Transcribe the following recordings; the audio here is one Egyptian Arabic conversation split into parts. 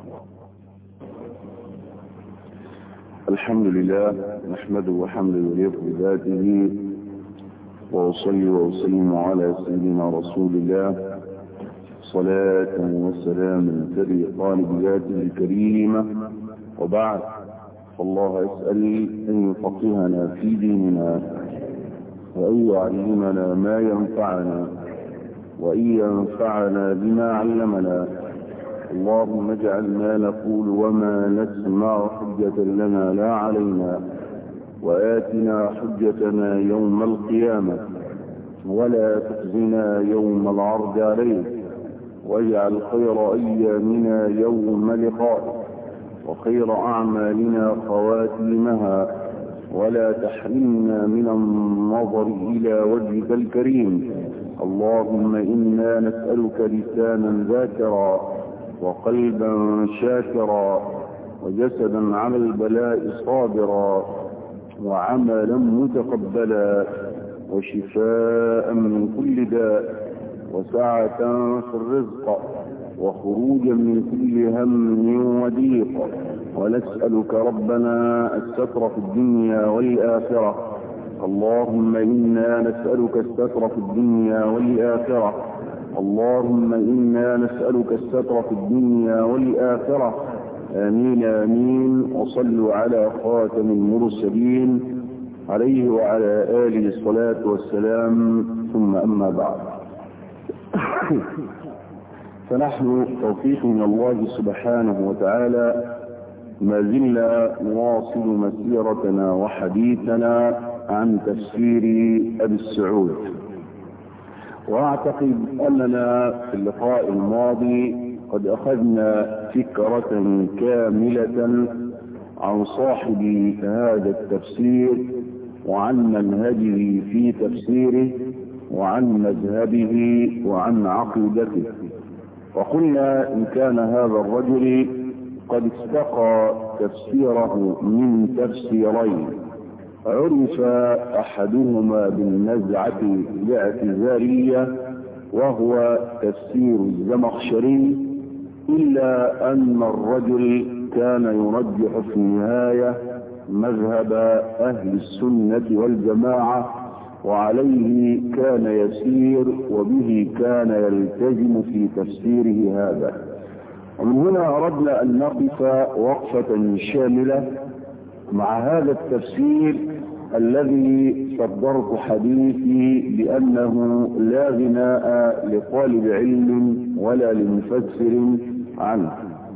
الحمد لله نحمده وحمد يليق بذاته وأصلي وأسلم على سيدنا رسول الله صلاة وسلاما تليقان بذاته الكريمة وبعد فالله يسأل أن يفقهنا في ديننا وأن يعلمنا ما ينفعنا وأن ينفعنا بما علمنا اللهم اجعل ما نقول وما نسمع حجة لنا لا علينا وآتنا حجتنا يوم القيامة ولا تخزنا يوم العرض عليك واجعل خير أيامنا يوم لقائك وخير أعمالنا خواتيمها ولا تحرمنا من النظر إلى وجهك الكريم اللهم إنا نسألك لسانا ذاكرا وقلبا شاكرا وجسدا على البلاء صابرا وعملا متقبلا وشفاء من كل داء وسعة في الرزق وخروجا من كل هم وضيق ونسألك ربنا الستر في الدنيا والآخرة اللهم إنا نسألك الستر في الدنيا والآخرة اللهم إنا نسألك الستر في الدنيا والآخرة آمين آمين وصلوا على خاتم المرسلين عليه وعلى آله الصلاة والسلام ثم أما بعد فنحن توفيق من الله سبحانه وتعالى ما زلنا نواصل مسيرتنا وحديثنا عن تفسير أبي السعود وأعتقد أننا في اللقاء الماضي قد أخذنا فكرة كاملة عن صاحب هذا التفسير وعن منهجه في تفسيره وعن مذهبه وعن عقيدته وقلنا إن كان هذا الرجل قد استقى تفسيره من تفسيرين عرف أحدهما بالنزعة الاعتزالية وهو تفسير الزمخشري إلا أن الرجل كان يرجح في النهاية مذهب أهل السنة والجماعة وعليه كان يسير وبه كان يلتزم في تفسيره هذا ومن هنا أردنا أن نقف وقفة شاملة مع هذا التفسير الذي صدرت حديثي بأنه لا غناء لطالب علم ولا لمفسر عنه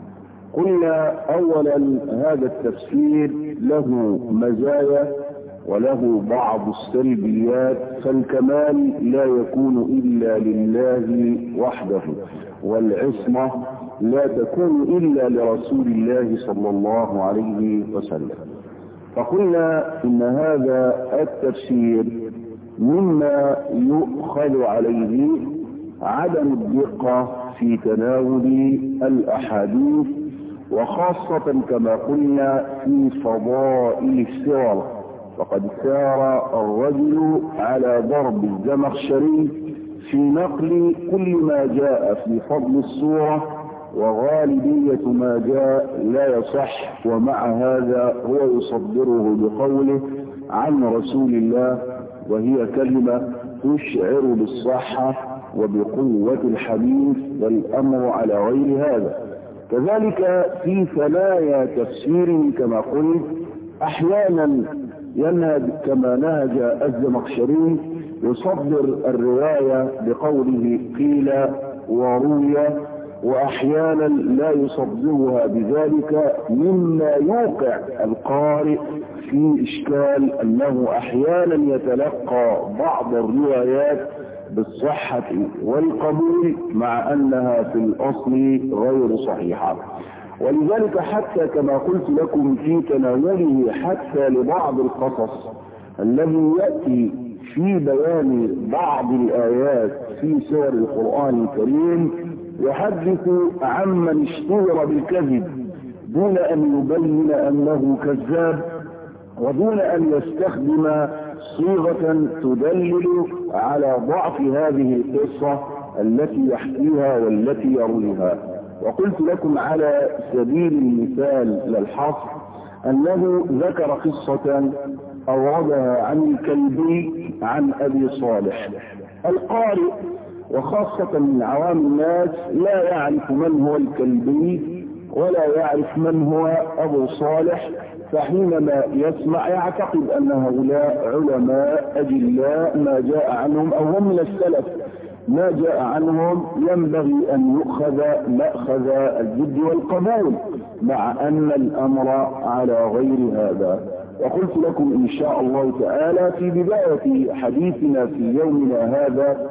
قلنا أولا هذا التفسير له مزايا وله بعض السلبيات فالكمال لا يكون إلا لله وحده والعصمة لا تكون إلا لرسول الله صلى الله عليه وسلم فقلنا إن هذا التفسير مما يؤخذ عليه عدم الدقة في تناول الأحاديث وخاصة كما قلنا في فضائل السور وقد سار الرجل على ضرب الزمخشري في نقل كل ما جاء في فضل السورة وغالبية ما جاء لا يصح ومع هذا هو يصدره بقوله عن رسول الله وهي كلمة تشعر بالصحة وبقوة الحديث والأمر على غير هذا كذلك في ثنايا تفسير كما قلت أحيانا ينهج كما نهج الزمخشري يصدر الرواية بقوله قيل وروي وأحيانا لا يصدرها بذلك مما يوقع القارئ في إشكال أنه أحيانا يتلقى بعض الروايات بالصحة والقبول مع أنها في الأصل غير صحيحة ولذلك حتى كما قلت لكم في تناوله حتى لبعض القصص الذي يأتي في بيان بعض الآيات في سور القرآن الكريم يحدث عمن اشتهر بالكذب دون أن يبين أنه كذاب ودون أن يستخدم صيغة تدلل على ضعف هذه القصة التي يحكيها والتي يرويها وقلت لكم على سبيل المثال للحصر أنه ذكر قصة أوردها عن الكلبي عن أبي صالح القارئ وخاصة من عوام الناس لا يعرف من هو الكلبي ولا يعرف من هو أبو صالح فحينما يسمع يعتقد أن هؤلاء علماء أجلاء ما جاء عنهم أو هم من السلف ما جاء عنهم ينبغي أن يؤخذ مأخذ الجد والقبول مع أن الأمر على غير هذا وقلت لكم إن شاء الله تعالى في بداية حديثنا في يومنا هذا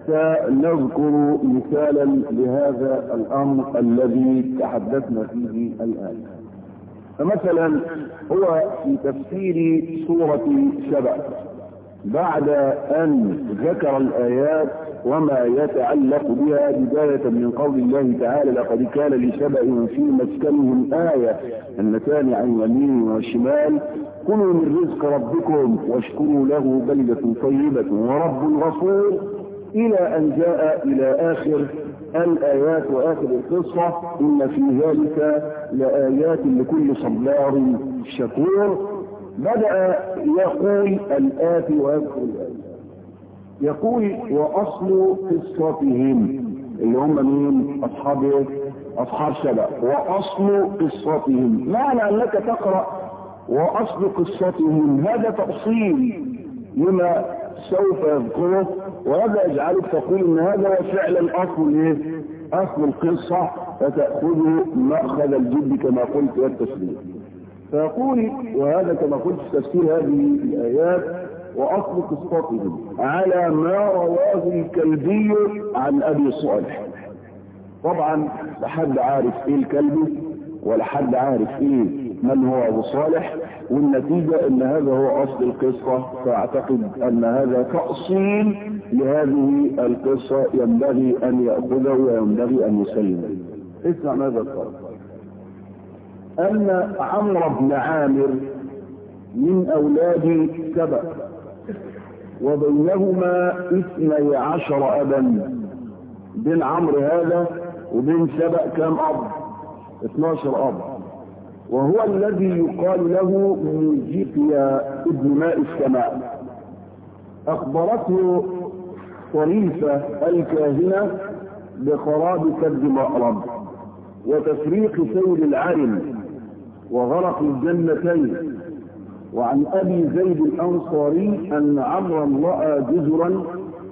سنذكر مثالا لهذا الأمر الذي تحدثنا فيه الآن فمثلا هو في تفسير سورة سبع بعد أن ذكر الآيات وما يتعلق بها بداية من قول الله تعالى لقد كان لسبع في مسكنهم آية النتان عن يمين وشمال كلوا من رزق ربكم واشكروا له بلدة طيبة ورب غفور إلى أن جاء إلى آخر الآيات وآخر القصة إن في ذلك لآيات لكل صبار شكور بدأ يقول الآتي ويذكر الآية يقول وأصل قصتهم اللي هم مين أصحاب أصحاب سبأ وأصل قصتهم معنى أنك تقرأ وأصل قصتهم هذا تأصيل لما سوف يذكره وهذا يجعلك تقول ان هذا هو فعلا اصل ايه اصل القصة فتأخذ مأخذ الجد كما قلت والتسليم فيقول وهذا كما قلت في تفسير هذه الآيات وأصل قصتهم على ما رواه الكلبي عن أبي صالح طبعا لا حد عارف ايه الكلبي ولا حد عارف ايه من هو ابو صالح والنتيجة ان هذا هو اصل القصة فاعتقد ان هذا تأصيل لهذه القصة ينبغي ان يأخذه وينبغي ان يسلم اسمع ماذا قال ان عمرو بن عامر من اولاد سبأ وبينهما اثني عشر ابا بين عمرو هذا وبين سبأ كام اب 12 اب وهو الذي يقال له ميجيقيا ابن ماء السماء اخبرته طريفة الكاهنة بخراب سد مأرب وتفريق سيل العرم وغرق الجنتين وعن ابي زيد الانصاري ان عمرا راى جزرا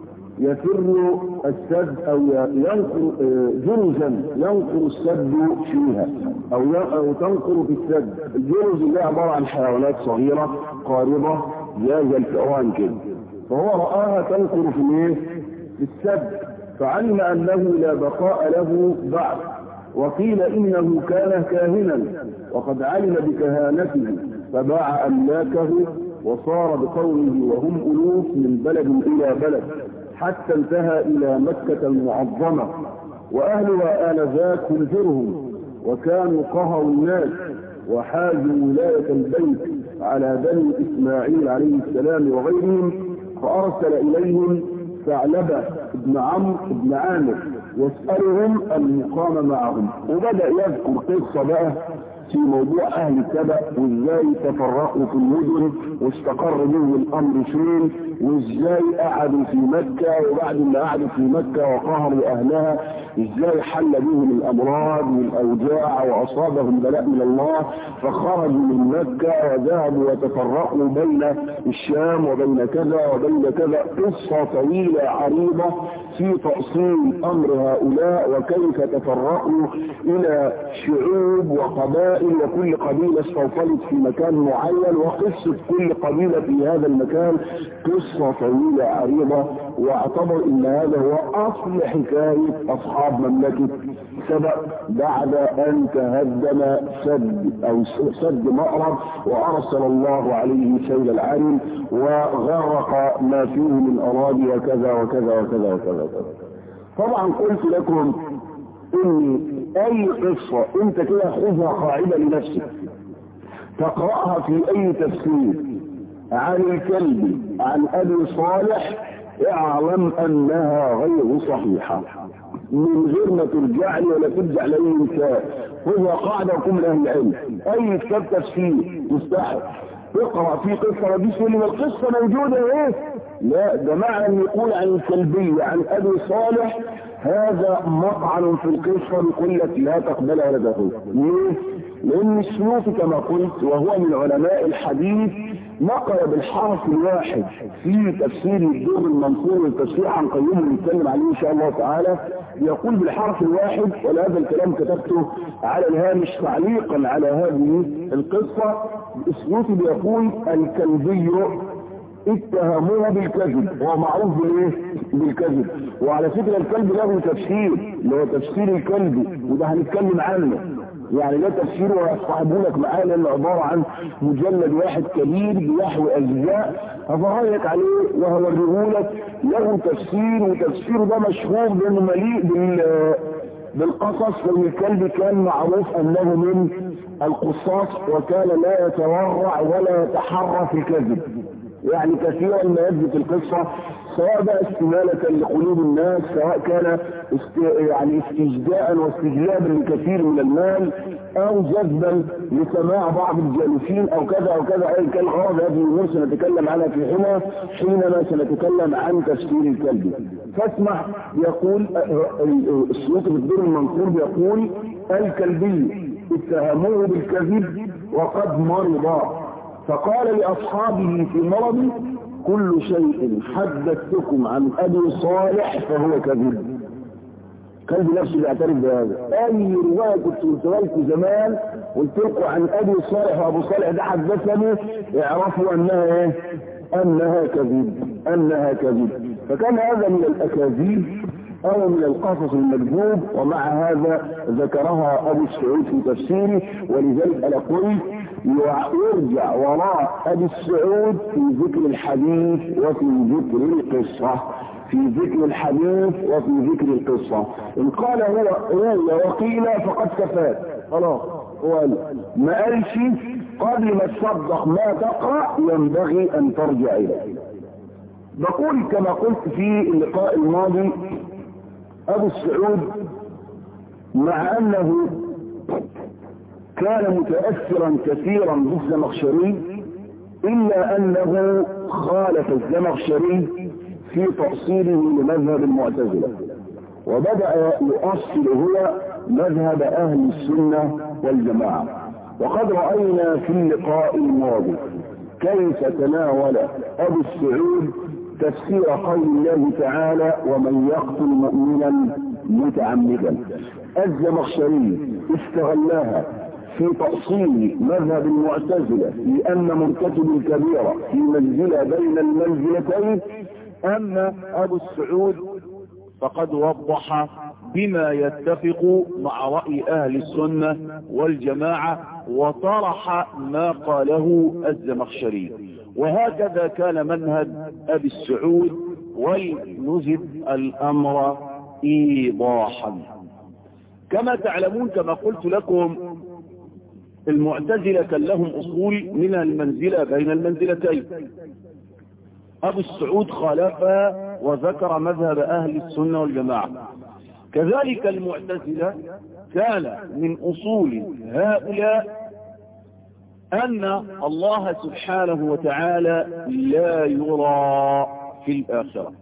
يفر السد او ينقر جرزا ينقر السد فيها او او تنقر في السد الجرز اللي عباره عن حيوانات صغيره قاربه جاز الفئران كده فهو راها تنقر في ايه في السد فعلم انه لا بقاء له بعد وقيل انه كان كاهنا وقد علم بكهانته فباع املاكه وصار بقوله وهم الوف من بلد الى بلد حتى انتهى الى مكة المعظمة واهلها انذاك الجرهم وكانوا قهروا الناس وحازوا ولاية البيت على بني اسماعيل عليه السلام وغيرهم فارسل اليهم ثعلبة بن عمرو بن عامر يسألهم المقام معهم وبدأ يذكر قصة بقى في موضوع اهل سبأ وازاي تفرقوا في المدن واستقر بهم الامر فين وازاي قعدوا في مكة وبعد ما قعدوا في مكة وقهروا اهلها ازاي حل بهم الامراض والاوجاع واصابهم بلاء من الله فخرجوا من مكة وذهبوا وتفرقوا بين الشام وبين كذا وبين كذا قصة طويلة عريضة في تأصيل امر هؤلاء وكيف تفرقوا الى شعوب وقبائل وكل قبيلة استوطنت في مكان معين وقصة كل قبيلة في هذا المكان قصة طويلة عريضة واعتبر ان هذا هو اصل حكاية اصحاب مملكة سبأ بعد ان تهدم سد او سد مأرب وارسل الله عليه سيل العلم وغرق ما فيه من اراضي وكذا وكذا وكذا وكذا, وكذا. طبعا قلت لكم ان اي قصة انت كده خذها قاعدة لنفسك تقرأها في اي تفسير عن الكلب عن ابي صالح اعلم انها غير صحيحة من غير ما ترجع لي ولا ترجع لاي انسان هو قاعده وكم من اهل العلم اي كتاب تفسير مستحب تقرا فيه قصه ودي تقول لي ما القصه موجوده ايه لا ده معنى ان يقول عن الكلبيه عن ابي صالح هذا مطعن في القصه يقول لك لا تقبلها ولا تاخذها ليه؟ لان السيوطي كما قلت وهو من علماء الحديث نقل بالحرف الواحد في تفسير الدور المنصور والتفسير عن قيوم اللي نتكلم عليه ان شاء الله تعالى يقول بالحرف الواحد ولهذا الكلام كتبته على الهامش تعليقا على هذه القصه السيوطي بيقول الكلبي اتهموه بالكذب هو معروف بالايه بالكذب وعلى فكره الكلب له تفسير اللي هو تفسير الكلب وده هنتكلم عنه يعني ده تفسيره وهيصحبه لك معاه لانه عباره عن مجلد واحد كبير بيحوي اجزاء هفرجك عليه وهوريه لك له تفسير وتفسيره ده مشهور لانه مليء بال بالقصص لان الكلب كان معروف انه من القصاص وكان لا يتورع ولا يتحرى في الكذب يعني كثيرا ما يثبت القصة سواء بقى استمالة لقلوب الناس سواء كان است... يعني استجداء واستجلابا لكثير من المال او جذبا لسماع بعض الجالسين او كذا او كذا اي كان غرض هذه الامور سنتكلم عنها في حين حينما سنتكلم عن تفسير الكلب فاسمع يقول السلوك بالدور المنصور يقول الكلبي اتهموه بالكذب وقد مرض فقال لأصحابه في مرض كل شيء حدثتكم عن أبي صالح فهو كذب قلب نفسه بيعترف بهذا أي رواية كنت قلت لكم زمان قلت لكم عن أبي صالح وأبو صالح ده حدثني اعرفوا أنها إيه؟ أنها كذب أنها كذب فكان هذا من الأكاذيب أو من القصص المكذوب ومع هذا ذكرها أبو السعود في تفسيره ولذلك أنا قلت يرجع وراء أبي السعود في ذكر الحديث وفي ذكر القصة في ذكر الحديث وفي ذكر القصة إن قال هو هو وقيل فقد كفاك خلاص هو ما قالش قبل ما تصدق ما تقرأ ينبغي أن ترجع إليه بقول كما قلت في اللقاء الماضي أبو السعود مع أنه كان متأثرا كثيرا بالزمخشري إلا أنه خالف الزمخشري في تأصيله لمذهب المعتزلة وبدأ يؤصل هو مذهب أهل السنة والجماعة وقد رأينا في اللقاء الماضي كيف تناول أبو السعود تفسير قول الله تعالى ومن يقتل مؤمنا متعمدا الزمخشري استغلها في تأصيل مذهب المعتزلة لأن مرتكب الكبيرة في منزلة بين المنزلتين أما أبو السعود فقد وضح بما يتفق مع رأي أهل السنة والجماعة وطرح ما قاله الزمخشري وهكذا كان منهج أبي السعود ولنزد الأمر إيضاحا كما تعلمون كما قلت لكم المعتزلة كان لهم أصول من المنزلة بين المنزلتين أبو السعود خالفها وذكر مذهب أهل السنة والجماعة كذلك المعتزلة كان من أصول هؤلاء أن الله سبحانه وتعالى لا يرى في الآخرة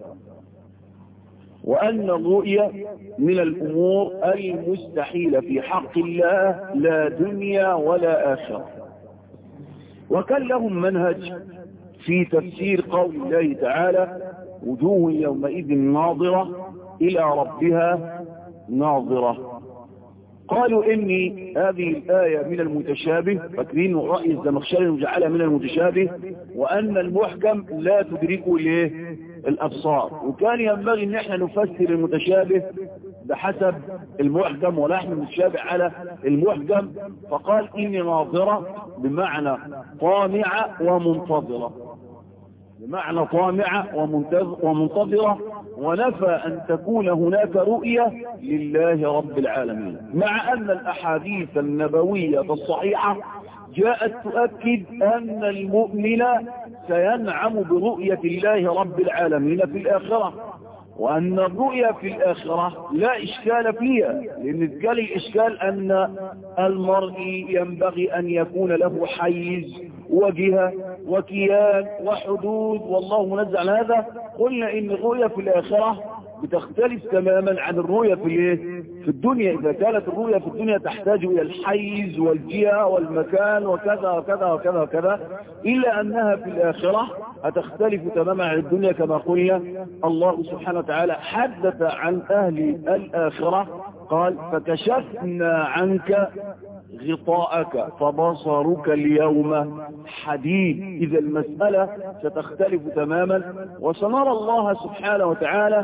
وأن الرؤية من الأمور المستحيلة في حق الله لا دنيا ولا آخرة وكان لهم منهج في تفسير قول الله تعالى وجوه يومئذ ناظرة إلى ربها ناظرة قالوا إني هذه الآية من المتشابه فاكرين رأي الزمخشري مجعلها من المتشابه وأن المحكم لا تدركه ليه الأبصار وكان ينبغي ان احنا نفسر المتشابه بحسب المحكم ونحن نتشابه على المحكم فقال إني ناظرة بمعنى طامعة ومنتظرة بمعنى طامعة ومنتظرة ونفى أن تكون هناك رؤية لله رب العالمين مع أن الأحاديث النبوية الصحيحة جاءت تؤكد أن المؤمن سينعم برؤية الله رب العالمين في الآخرة وأن الرؤيا في الآخرة لا إشكال فيها لأن قال الإشكال أن المرء ينبغي أن يكون له حيز وجهة وكيان وحدود والله منزع عن هذا قلنا إن الرؤيا في الآخرة بتختلف تماما عن الرؤيا في الايه في الدنيا اذا كانت الرؤيا في الدنيا تحتاج الى الحيز والجهه والمكان وكذا وكذا وكذا وكذا الا انها في الاخره هتختلف تماما عن الدنيا كما قلنا الله سبحانه وتعالى حدث عن اهل الاخره قال فكشفنا عنك غطاءك فبصرك اليوم حديد إذا المسألة ستختلف تماما وسنرى الله سبحانه وتعالى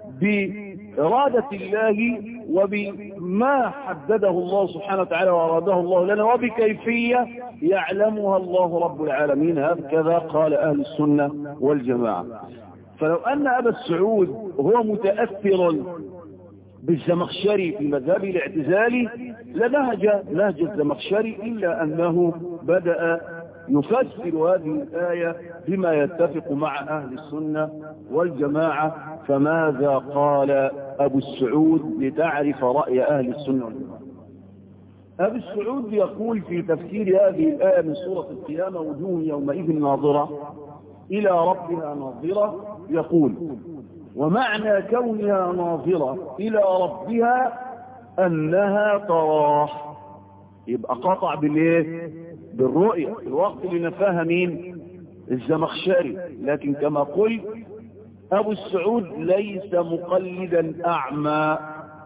بإرادة الله وبما حدده الله سبحانه وتعالى وأراده الله لنا وبكيفية يعلمها الله رب العالمين هكذا قال أهل السنة والجماعة فلو أن أبا السعود هو متأثر بالزمخشري في مذهبه الاعتزالي لنهج نهج الزمخشري إلا أنه بدأ يفسر هذه الآية بما يتفق مع أهل السنة والجماعة فماذا قال أبو السعود لتعرف رأي أهل السنة والجماعة أبو السعود يقول في تفسير هذه الآية من سورة القيامة وجوه يومئذ ناظرة إلى ربها ناظرة يقول ومعنى كونها ناظرة إلى ربها أنها تراه يبقى قطع بالإيه بالرؤية في الوقت اللي نفاها مين الزمخشري لكن كما قلت أبو السعود ليس مقلدا أعمى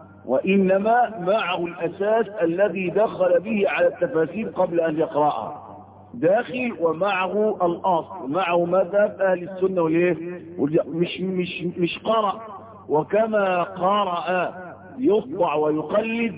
وإنما معه الأساس الذي دخل به على التفاسير قبل أن يقرأها داخل ومعه الأصل معه مذهب أهل السنة والإيه مش, مش, مش قرأ وكما قرأ يطبع ويقلد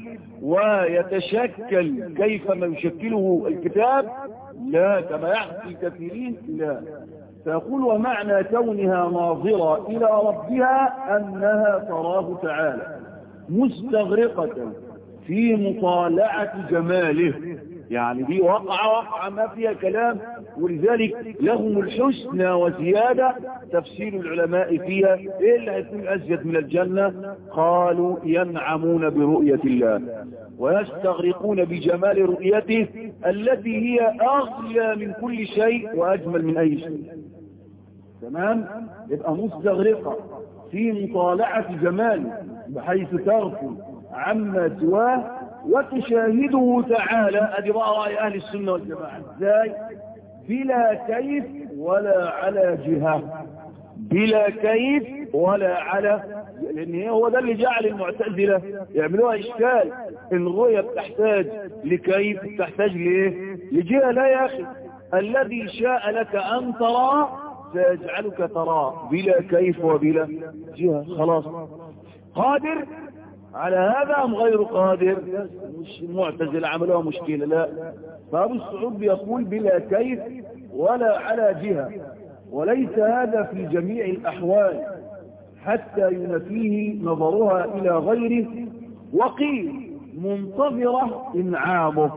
ويتشكل كيف ما يشكله الكتاب لا كما يحدث الكثيرين لا فيقول ومعنى كونها ناظرة إلى ربها أنها تراه تعالى مستغرقة في مطالعة جماله يعني دي وقعة وقعة ما فيها كلام ولذلك لهم الحسنى وزيادة تفسير العلماء فيها ايه اللي هيكون ازيد من الجنة قالوا ينعمون برؤية الله ويستغرقون بجمال رؤيته التي هي اغلى من كل شيء واجمل من اي شيء تمام يبقى مستغرقة في مطالعة جماله بحيث تغفل عما سواه وتشاهده تعالى ادي بقى راي اهل السنه والجماعه ازاي بلا كيف ولا على جهه بلا كيف ولا على لان هو ده اللي جعل المعتزله يعملوها اشكال الرؤيه بتحتاج لكيف بتحتاج لايه لجهه لا يا اخي الذي شاء لك ان تراه سيجعلك تراه بلا كيف وبلا جهه خلاص قادر على هذا أم غير قادر مش المعتزلة عملوها مشكلة لا فأبو السعود يقول بلا كيف ولا على جهة وليس هذا في جميع الأحوال حتى ينفيه نظرها إلى غيره وقيل منتظرة إنعامه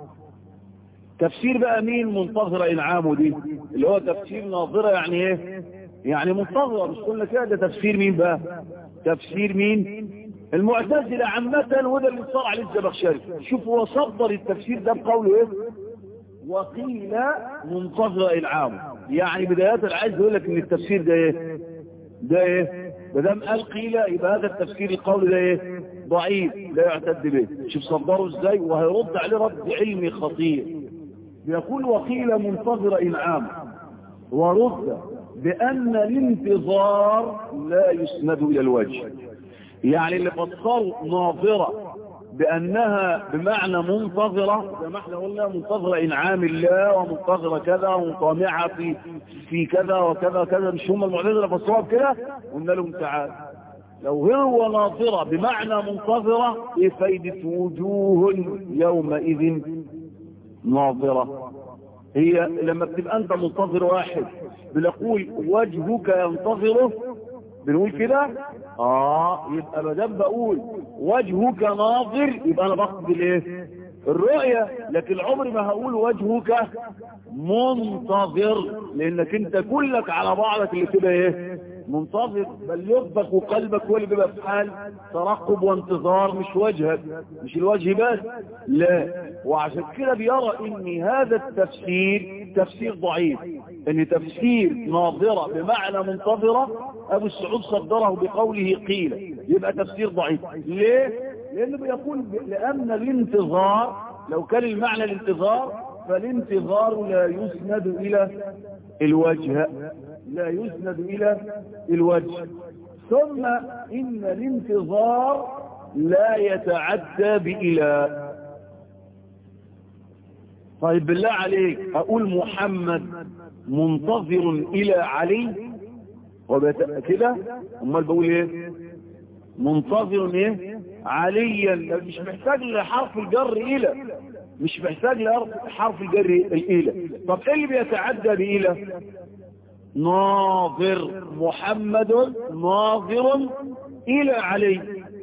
تفسير بقى مين منتظرة إنعامه دي اللي هو تفسير ناظرة يعني ايه يعني منتظرة مش قلنا كده ده تفسير مين بقى تفسير مين المعتزلة عامة وده اللي صار عليه الزبخشري شوف هو صدر التفسير ده بقوله ايه وقيل منتظر العام يعني بدايات عايز يقول لك ان التفسير ده ايه ده ايه ما دام قال قيل يبقى هذا التفسير القول ده ايه ضعيف لا يعتد به شوف صدره ازاي وهيرد عليه رد علمي خطير يقول وقيل منتظر انعام ورد بان الانتظار لا يسند الى الوجه يعني اللي فسروا ناظرة بأنها بمعنى منتظرة زي ما احنا قلنا منتظرة إنعام الله ومنتظرة كذا ومطامعة في في كذا وكذا وكذا مش هم المعتزلة فسروها بكده قلنا لهم تعال لو هو ناظرة بمعنى منتظرة ايه فايدة وجوه يومئذ ناظرة هي لما بتبقى انت منتظر واحد بنقول وجهك ينتظره بنقول كده اه يبقى ما دام بقول وجهك ناظر يبقى انا بقصد الايه الرؤية لكن عمري ما هقول وجهك منتظر لانك انت كلك على بعضك اللي تبقى ايه منتظر بل يطبق قلبك هو اللي بيبقى في حال ترقب وانتظار مش وجهك مش الوجه بس لا وعشان كده بيرى ان هذا التفسير تفسير ضعيف ان تفسير ناظرة بمعنى منتظرة ابو السعود صدره بقوله قيل يبقى تفسير ضعيف ليه لانه بيقول لان الانتظار لو كان المعنى الانتظار فالانتظار لا يسند الى الوجه لا يسند الى الوجه ثم ان الانتظار لا يتعدى بإلى طيب بالله عليك اقول محمد منتظر الى علي وبت... كده امال بقول ايه منتظر ايه عليا مش محتاج لحرف الجر الى مش محتاج لحرف الجر الى طب ايه اللي بيتعدى بإلى ناظر محمد ناظر الى علي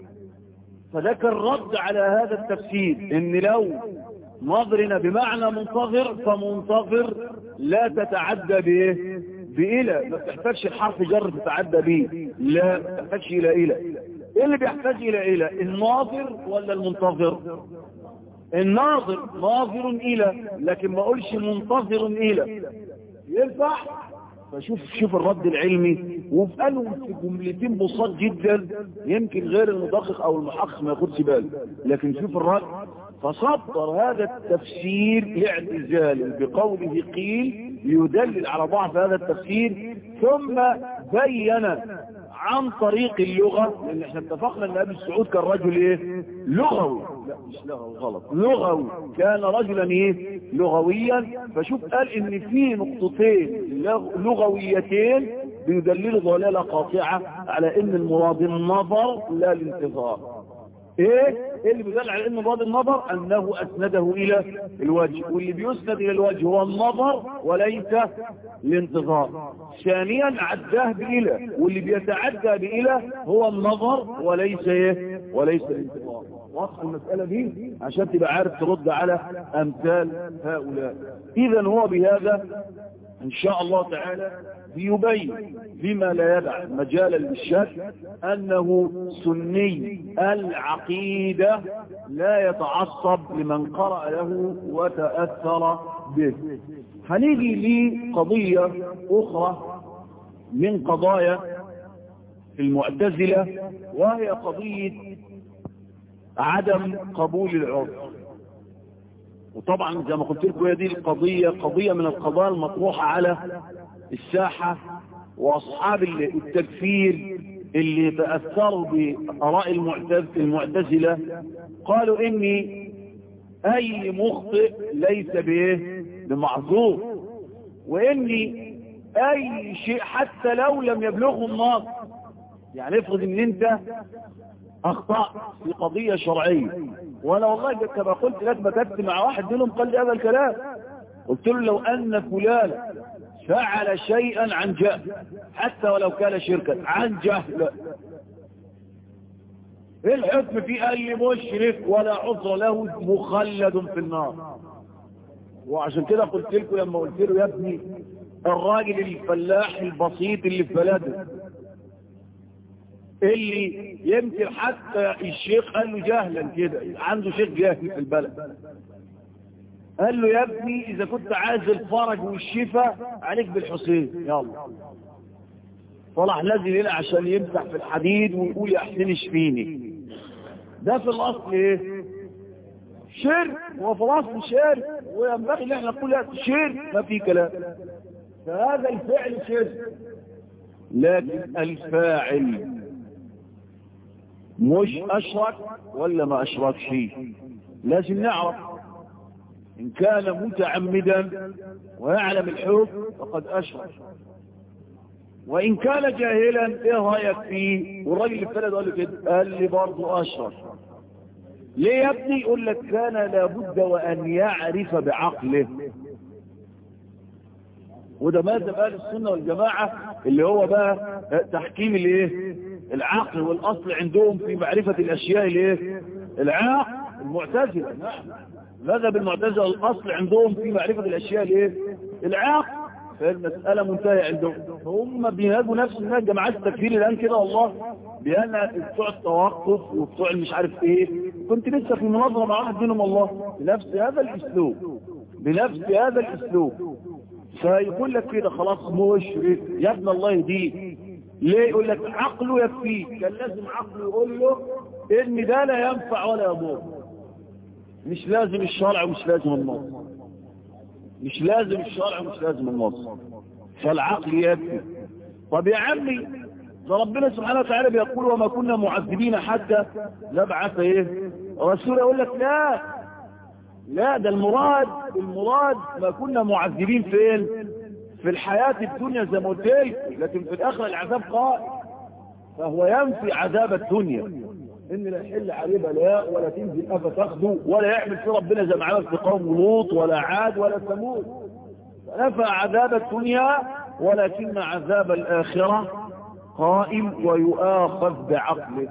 فذكر الرد على هذا التفسير ان لو ناظرنا بمعنى منتظر فمنتظر لا تتعدى بايه بإلى ما بتحتاجش الحرف جر تتعدى به لا ما بتحتاجش إلى إلى إيه اللي بيحتاج إلى إلى الناظر ولا المنتظر الناظر ناظر إلى لكن ما أقولش منتظر إلى ينفع فشوف شوف الرد العلمي وفي قالوا في جملتين بساط جدا يمكن غير المدقق او المحقق ما ياخدش باله لكن شوف الرد فصدر هذا التفسير لاعتزال بقوله قيل ليدلل على ضعف هذا التفسير ثم بين عن طريق اللغة لان احنا اتفقنا ان ابي السعود كان رجل ايه لغوي لا مش لغوي غلط لغوي كان رجلا ايه لغويا فشوف قال ان في نقطتين لغويتين بيدللوا ضلالة قاطعة على ان المراد النظر لا الانتظار ايه ايه اللي بيدل على ان مراد النظر انه اسنده الى الوجه واللي بيسند الى الوجه هو النظر وليس الانتظار ثانيا عداه بإلى واللي بيتعدى بإلى هو النظر وليس ايه وليس الانتظار واضح المسألة دي عشان تبقى عارف ترد على امثال هؤلاء اذا هو بهذا ان شاء الله تعالى بيبين بما لا يدع مجالا للشك انه سني العقيدة لا يتعصب لمن قرأ له وتأثر به هنيجي لقضية اخرى من قضايا المعتزلة وهي قضية عدم قبول العرف وطبعا زي ما قلت لكم هي دي القضية قضية من القضايا المطروحة على الساحة واصحاب التكفير اللي تأثروا بآراء المعتزلة قالوا اني اي مخطئ ليس بايه بمعذور واني اي شيء حتى لو لم يبلغه النص يعني افرض ان انت اخطأت في قضية شرعية وانا والله كما قلت لك بكت مع واحد منهم قال لي هذا الكلام قلت له لو ان فلان فعل شيئا عن جهل حتى ولو كان شركا عن جهل ايه الحكم في قال لي مشرك ولا عذر له مخلد في النار وعشان كده قلت لكم لما قلت له يا ابني الراجل الفلاح البسيط اللي في بلده اللي يمكن حتى الشيخ قال له جهلا كده عنده شيخ جاهل في البلد قال له يا ابني اذا كنت عايز الفرج والشفاء عليك بالحسين يلا طلع نازل هنا عشان يمسح في الحديد ويقول يا حسين اشفيني ده في الاصل ايه شرك هو في الاصل شرك وينبغي ان احنا نقول شرك ما في كلام فهذا الفعل شرك لكن الفاعل مش اشرك ولا ما اشرك شيء لازم نعرف ان كان متعمدا ويعلم الحكم فقد اشرك وان كان جاهلا ايه رايك فيه والراجل اللي في بلده قال له كده قال لي برضه اشرك ليه يا ابني يقول لك كان لابد وان يعرف بعقله وده مذهب اهل السنه والجماعه اللي هو بقى تحكيم الايه العقل والاصل عندهم في معرفه الاشياء الايه العقل المعتزله نعم مذهب المعتزله الاصل عندهم في معرفه الاشياء الايه العقل فالمسألة منتهية عندهم هم بينادوا نفس الناس جماعات التكفير الآن كده والله بأن بتوع التوقف وبتوع مش عارف ايه كنت لسه في مناظرة مع واحد منهم والله بنفس هذا الاسلوب بنفس هذا الاسلوب فيقول لك كده خلاص مشرك يا ابن الله يهديك ليه يقول لك عقله يكفيه كان لازم عقله يقول له ان ده لا ينفع ولا يضر مش لازم الشرع ومش لازم النص مش لازم الشرع ومش لازم النص فالعقل يكفي طب يا عمي ده ربنا سبحانه وتعالى بيقول وما كنا معذبين حتى نبعث ايه رسول يقول لك لا لا ده المراد المراد ما كنا معذبين فين في الحياة الدنيا زي ما قلت لك لكن في الاخره العذاب قائم فهو ينفي عذاب الدنيا ان لا يحل عليه بلاء ولا تنزل افا تاخده ولا يعمل في ربنا زي ما عمل في قوم لوط ولا عاد ولا ثمود فنفى عذاب الدنيا ولكن عذاب الاخره قائم ويؤاخذ بعقله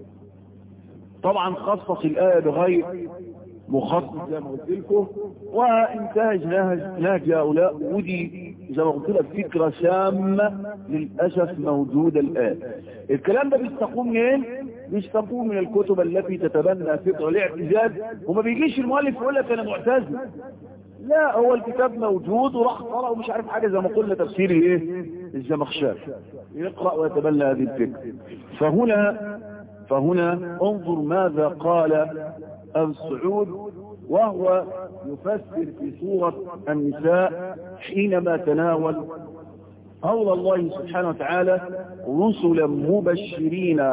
طبعا خصص الآية بغير مخصص زي ما قلت لكم وانتهج نهج نهج هؤلاء ودي زي ما قلت لك فكرة سامة للأسف موجودة الآن الكلام ده بيستقوم منين؟ بيستقوم من الكتب التي تتبنى فكرة الاعتزال وما بيجيش المؤلف يقول لك أنا معتزل لا هو الكتاب موجود وراح قرأ ومش عارف حاجة زي ما قلنا تفسير ايه الزمخشري يقرأ ويتبنى هذه الفكرة فهنا فهنا انظر ماذا قال السعود وهو يفسر في سورة النساء حينما تناول قول الله سبحانه وتعالى رسلا مبشرين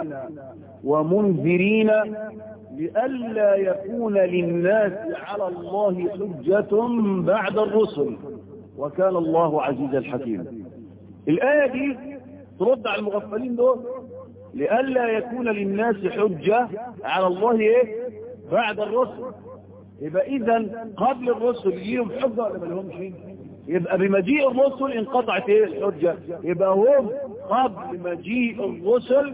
ومنذرين لئلا يكون للناس على الله حجة بعد الرسل وكان الله عزيزا حكيما الآية دي ترد على المغفلين دول لئلا يكون للناس حجة على الله ايه بعد الرسل يبقى اذا قبل الرسل ليهم حجة ولا ما لهمش يبقى بمجيء الرسل انقطعت ايه الحجة يبقى هم قبل مجيء الرسل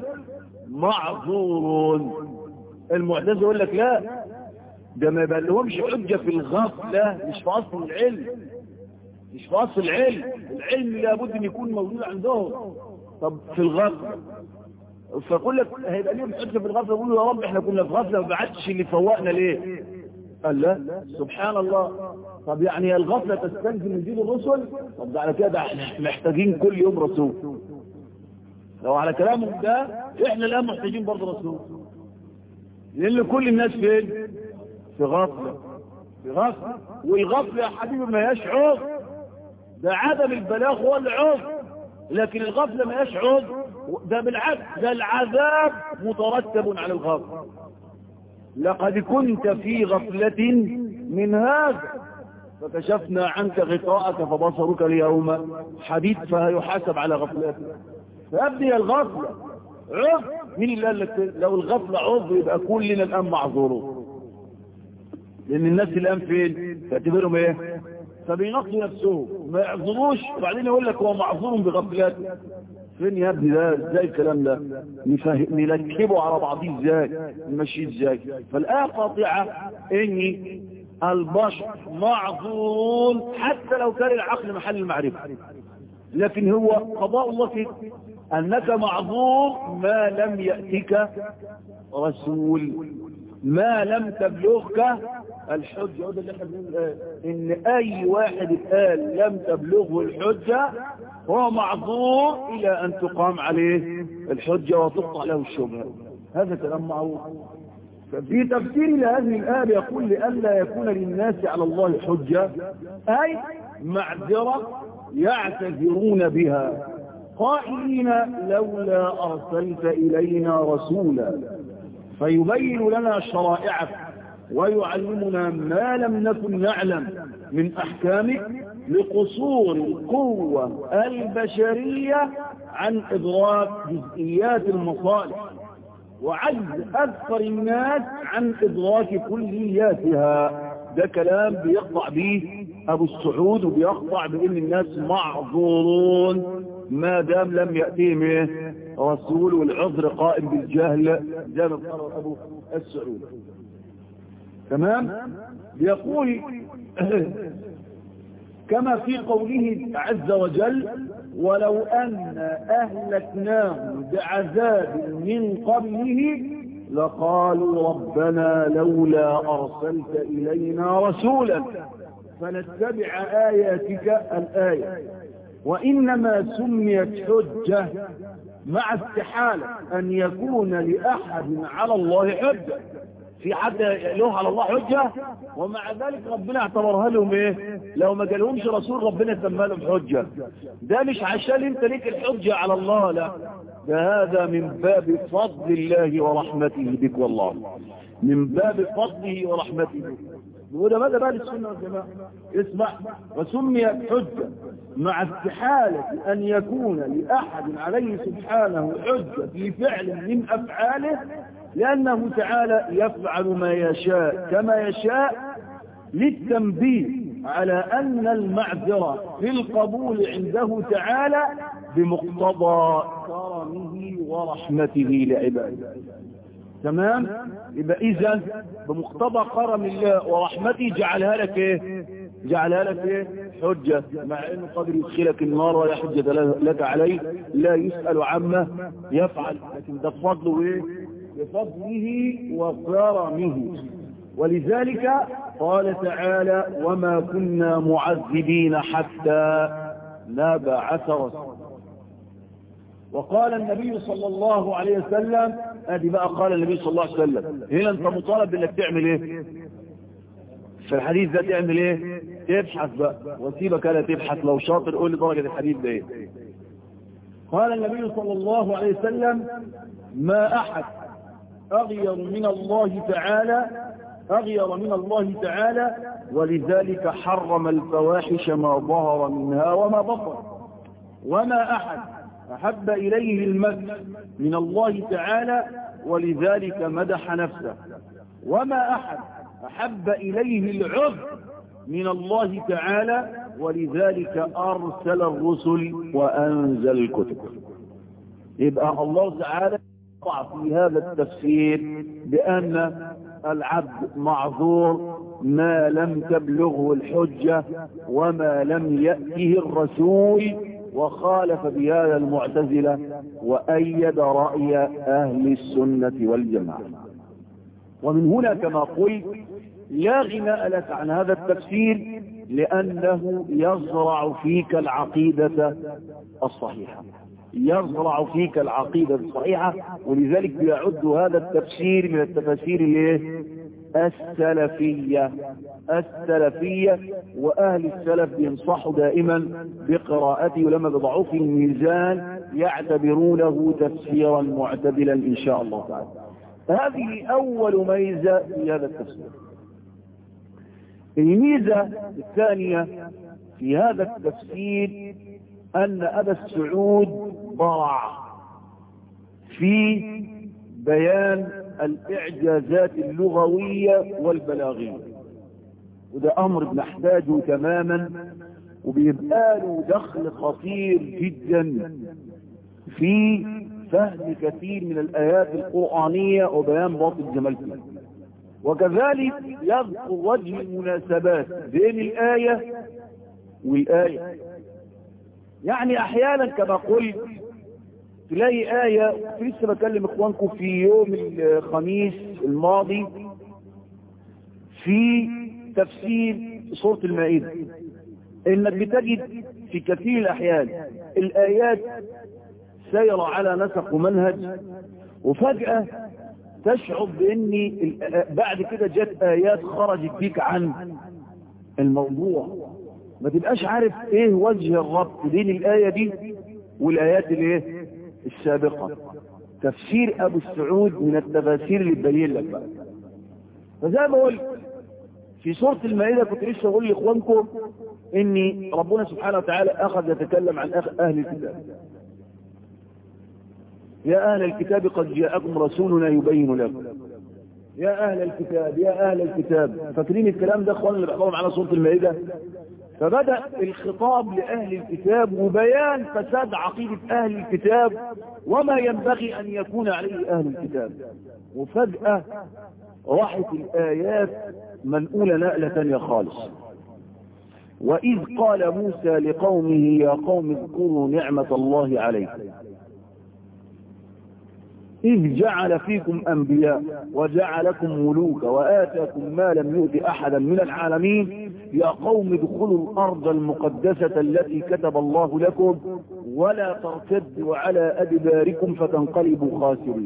معذورون المعتزله يقول لك لا ده ما يبقى لهمش حجة في الغفلة مش في اصل العلم مش في اصل العلم العلم لابد ان يكون موجود عندهم طب في الغفلة فقول لك هيبقى ليهم حجة في الغفلة يقولوا يا رب احنا كنا في غفلة ما بعتش اللي فوقنا ليه قال لا سبحان الله طب يعني الغفلة تستلزم نجيب الرسل طب ده على كده احنا محتاجين كل يوم رسول لو على كلامهم ده احنا الان محتاجين برضه رسول لان كل الناس فين في غفلة في غفلة والغفلة يا حبيبي ما هياش عذر ده عدم البلاغ هو العذر لكن الغفلة ما هياش عذر ده بالعكس ده العذاب مترتب على الغفلة لقد كنت في غفلة من هذا فكشفنا عنك غطاءك فبصرك اليوم حديد فيحاسب على غفلته فأبدي الغفلة عذر مين اللي قال لك لو الغفلة عذر يبقى كلنا الآن معذورون لأن الناس الآن فين تعتبرهم ايه فبينقضوا نفسهم ما يعذروش وبعدين يقول لك هو معذور بغفلته فين يا ابني ده ازاي الكلام ده نفهم نركبه على بعضيه ازاي نمشيه ازاي فالآية قاطعة اني البشر معذورون حتى لو كان العقل محل المعرفة لكن هو قضاء الله فيك انك معذور ما لم يأتك رسول ما لم تبلغك الحجة وده اللي احنا بنقول ان اي واحد قال لم تبلغه الحجة هو معذور الى ان تقام عليه الحجة وتقطع له الشبهة هذا كلام معروف ففي تفسير لهذه الآية يقول لئلا يكون للناس على الله حجة أي معذرة يعتذرون بها قائلين لولا أرسلت إلينا رسولا فيبين لنا شرائعك ويعلمنا ما لم نكن نعلم من أحكامك لقصور القوة البشرية عن إدراك جزئيات المصالح وعجز أكثر الناس عن إدراك كلياتها ده كلام بيقطع به أبو السعود وبيقطع بأن الناس معذورون ما دام لم يأتيهم إيه؟ رسول والعذر قائم بالجهل زي ما قرر أبو السعود تمام بيقول كما في قوله عز وجل ولو أن أهلكناهم بعذاب من قبله لقالوا ربنا لولا أرسلت إلينا رسولا فنتبع آياتك الآية وإنما سميت حجة مع استحالة أن يكون لأحد على الله حجة في حد له على الله حجة ومع ذلك ربنا اعتبرها لهم ايه لو ما جالهمش رسول ربنا سمى لهم حجة ده مش عشان انت ليك الحجة على الله لا ده هذا من باب فضل الله ورحمته بك والله من باب فضله ورحمته بك وده ماذا بعد السنة والجماعة اسمع وسميت حجة مع استحالة أن يكون لأحد عليه سبحانه حجة في فعل من أفعاله لأنه تعالى يفعل ما يشاء كما يشاء للتنبيه على أن المعذرة في القبول عنده تعالى بمقتضى كرمه ورحمته لعباده تمام يبقى اذا بمقتضى كرم الله ورحمته جعلها لك ايه جعلها لك ايه حجة مع انه قد يدخلك النار ولا حجة لك عليه لا يسأل عما يفعل لكن ده فضله ايه بفضله وكرمه ولذلك قال تعالى وما كنا معذبين حتى نبعث رسولا وقال النبي صلى الله عليه وسلم ادي بقى قال النبي صلى الله عليه وسلم هنا انت مطالب بانك تعمل ايه في الحديث ده تعمل ايه تبحث بقى وسيبك انا تبحث لو شاطر قول لي درجة الحديث ده ايه قال النبي صلى الله عليه وسلم ما احد اغير من الله تعالى اغير من الله تعالى ولذلك حرم الفواحش ما ظهر منها وما بطن وما احد أحب إليه المدح من الله تعالى ولذلك مدح نفسه وما أحد أحب إليه العذر من الله تعالى ولذلك أرسل الرسل وأنزل الكتب يبقى الله تعالى قطع في هذا التفسير بأن العبد معذور ما لم تبلغه الحجة وما لم يأته الرسول وخالف بهذا المعتزلة وأيد رأي أهل السنة والجماعة ومن هنا كما قلت لا غناء لك عن هذا التفسير لأنه يزرع فيك العقيدة الصحيحة يزرع فيك العقيدة الصحيحة ولذلك يعد هذا التفسير من التفاسير الايه السلفية السلفية وأهل السلف ينصحوا دائما بقراءته ولما بضعوا في الميزان يعتبرونه تفسيرا معتدلا إن شاء الله تعالى هذه أول ميزة في هذا التفسير الميزة الثانية في هذا التفسير أن أبا السعود ضرع في بيان الإعجازات اللغوية والبلاغية وده أمر بنحتاجه تماما وبيبقى له دخل خطير جدا في فهم كثير من الآيات القرآنية وبيان باطل جمالها وكذلك يذكر وجه المناسبات بين الآية والآية يعني أحيانا كما قلت تلاقي آية لسه بكلم إخوانكم في يوم الخميس الماضي في تفسير سورة المائدة إنك بتجد في كثير الأحيان الآيات سيرة على نسق ومنهج وفجأة تشعر بأن بعد كده جت آيات خرجت بيك عن الموضوع ما تبقاش عارف ايه وجه الربط بين الآية دي والآيات الايه السابقة تفسير ابو السعود من التفاسير اللي تبين لك بقى فزي ما قلت في سورة المائدة كنت لسه اقول لاخوانكم ان ربنا سبحانه وتعالى اخذ يتكلم عن اهل الكتاب يا اهل الكتاب قد جاءكم رسولنا يبين لكم يا اهل الكتاب يا اهل الكتاب فاكرين الكلام ده اخوان اللي بيحضروا معانا سورة المائدة فبدأ الخطاب لأهل الكتاب وبيان فساد عقيدة أهل الكتاب وما ينبغي أن يكون عليه أهل الكتاب وفجأة راحت الآيات منقولة نقلة تانية خالص وإذ قال موسى لقومه يا قوم اذكروا نعمة الله عليكم إذ جعل فيكم أنبياء وجعلكم ملوكا وآتاكم ما لم يؤت أحدا من العالمين يا قوم ادخلوا الأرض المقدسة التي كتب الله لكم ولا ترتدوا على أدباركم فتنقلبوا خاسرين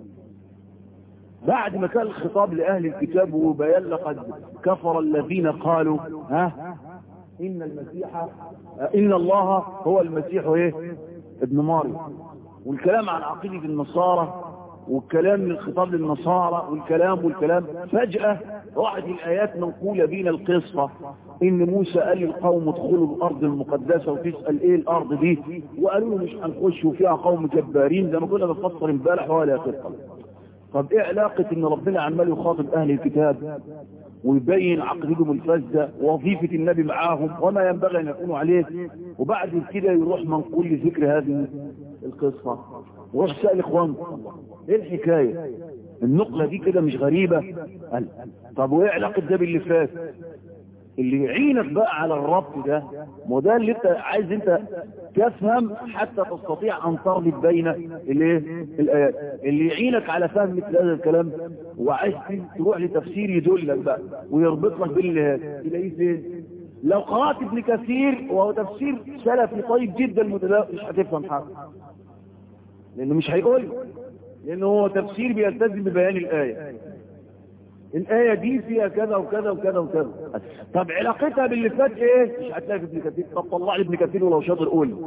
بعد ما كان الخطاب لأهل الكتاب وبيان لقد كفر الذين قالوا ها إن المسيح إن الله هو المسيح إيه ابن مريم والكلام عن عقيدة النصارى والكلام من الخطاب للنصارى والكلام والكلام فجأة راحت الآيات منقولة بين القصة إن موسى قال للقوم ادخلوا الأرض المقدسة وتسأل إيه الأرض دي وقالوا له مش هنخش وفيها قوم جبارين زي ما كنا بنفسر امبارح ولا آخر طب إيه علاقة إن ربنا عمال يخاطب أهل الكتاب ويبين عقيدتهم الفاسدة ووظيفة النبي معاهم وما ينبغي أن يكونوا عليه وبعد كده يروح منقول لذكر هذه القصة وروح سأل إخوانكم إيه الحكاية النقلة دي كده مش غريبة قال طب وإيه علاقة ده باللي فات اللي يعينك بقى على الربط ده ما ده اللي انت عايز انت تفهم حتى تستطيع ان تربط بين الايه الايات اللي يعينك على فهم مثل هذا الكلام وعايز تروح لتفسير يدلك بقى ويربط لك باللي تلاقيه فين لو قرات ابن كثير وهو تفسير سلفي طيب جدا متداول مش هتفهم حاجه لانه مش هيقول لانه هو تفسير بيلتزم ببيان الايه الآية دي فيها كذا وكذا وكذا وكذا طب علاقتها باللي فات ايه مش هتلاقي في ابن كثير طب طلع لي ابن كثير ولو شاطر قول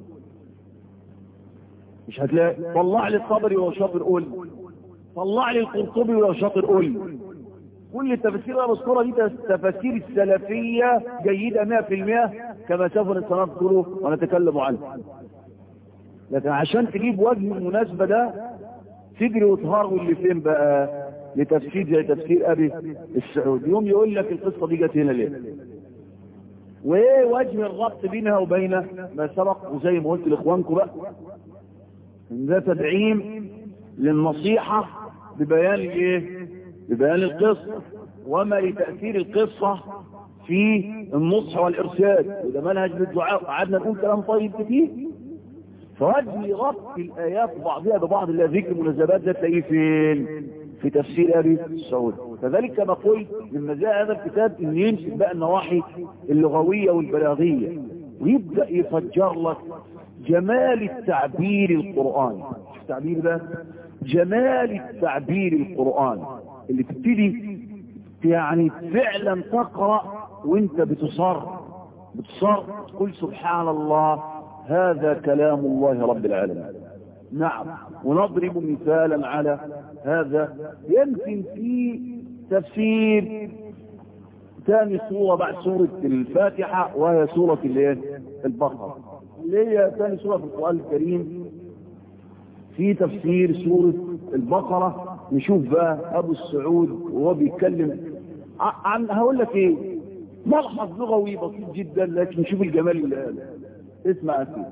مش هتلاقي طلع لي الطبري ولو شاطر قول طلع لي القرطبي ولو شاطر قول كل التفاسير اللي بذكرها دي تفاسير السلفية جيدة 100% كما سوف نذكره ونتكلم عنه لكن عشان تجيب وجه المناسبة ده تجري وتهرول اللي فين بقى لتفسير زي تفسير ابي السعود يوم يقول لك القصة دي جت هنا ليه وايه وجه الربط بينها وبين ما سبق وزي ما قلت لاخوانكم بقى ده تدعيم للنصيحة ببيان الايه ببيان القصة وما لتأثير القصة في النصح والإرشاد وده منهج بالدعاء قعدنا نقول كلام طيب كتير فوجه ربط الآيات بعضها ببعض اللي ذكر مناسبات ده تلاقيه فين في تفسير أبي سعود كذلك كما قلت من مزايا هذا الكتاب ان يمسك بقى النواحي اللغوية والبلاغية ويبدأ يفجر لك جمال التعبير القرآني التعبير ده جمال التعبير القرآني اللي تبتدي يعني فعلا تقرأ وانت بتصر بتصر تقول سبحان الله هذا كلام الله رب العالمين نعم ونضرب مثالا على هذا يمكن في تفسير ثاني سورة بعد سورة الفاتحة وهي سورة البقرة اللي هي ثاني سورة في القرآن الكريم في تفسير سورة البقرة نشوف بقى أبو السعود وهو بيتكلم عن هقول لك ايه ملحظ لغوي بسيط جدا لكن نشوف الجمال اللي قاله اسمع فيه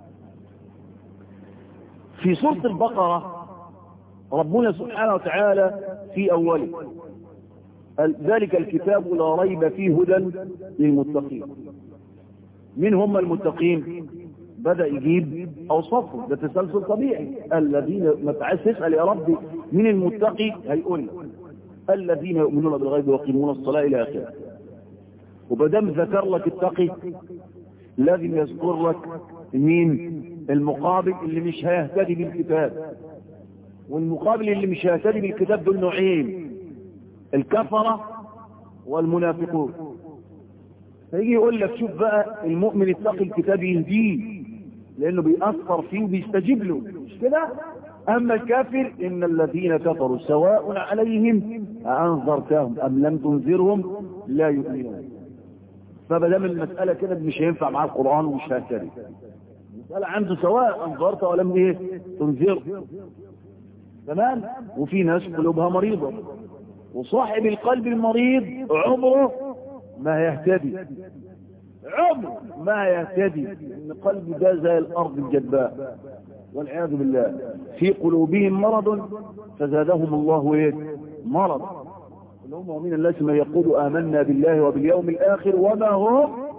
في سورة البقرة ربنا سبحانه وتعالى في أوله ذلك الكتاب لا ريب فيه هدى للمتقين من هم المتقين بدأ يجيب أوصافهم ده تسلسل طبيعي الذين ما تعايز تسأل يا ربي من المتقي هيقول الذين يؤمنون بالغيب ويقيمون الصلاة إلى آخره وبدام ذكر لك التقي لازم يذكر لك مين المقابل اللي مش هيهتدي بالكتاب والمقابل اللي مش هيهتدي بالكتاب دول نوعين الكفرة والمنافقون فيجي يقول لك شوف بقى المؤمن اتقي الكتاب يهديه لانه بيأثر فيه وبيستجيب له مش كده اما الكافر ان الذين كفروا سواء عليهم أأنذرتهم ام لم تنذرهم لا يؤمنون فبدام المسألة كده مش هينفع معاه القرآن ومش هيهتدي المسألة عنده سواء انذرت ولم ايه تنذر تمام وفي ناس قلوبها مريضة وصاحب القلب المريض عمره ما يهتدي عمره ما يهتدي ان قلبه ده زي الارض الجدباء والعياذ بالله في قلوبهم مرض فزادهم الله ايه مرض اللي هم من الناس من يقول آمنا بالله وباليوم الآخر وما هم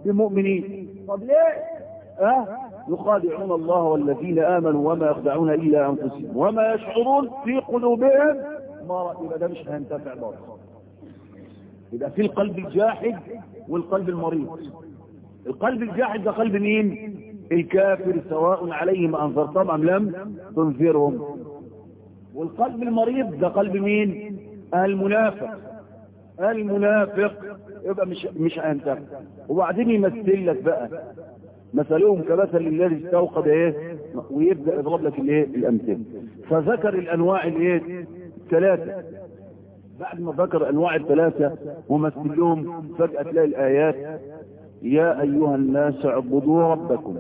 بمؤمنين طب ليه أه؟ يخادعون الله والذين آمنوا وما يخدعون إلا أنفسهم وما يشعرون في قلوبهم مرض يبقى ده مش هينتفع برضه يبقى في القلب الجاحد والقلب المريض القلب الجاحد ده قلب مين الكافر سواء عليهم أنذرتهم أم لم تنذرهم والقلب المريض ده قلب مين المنافق المنافق يبقى مش مش هينتفع وبعدين يمثل لك بقى مثلهم كمثل الذي استوقد ايه ويبدا يضرب لك الايه الامثله فذكر الانواع الايه الثلاثه بعد ما ذكر انواع الثلاثه ومثل لهم فجاه تلاقي الايات يا ايها الناس اعبدوا ربكم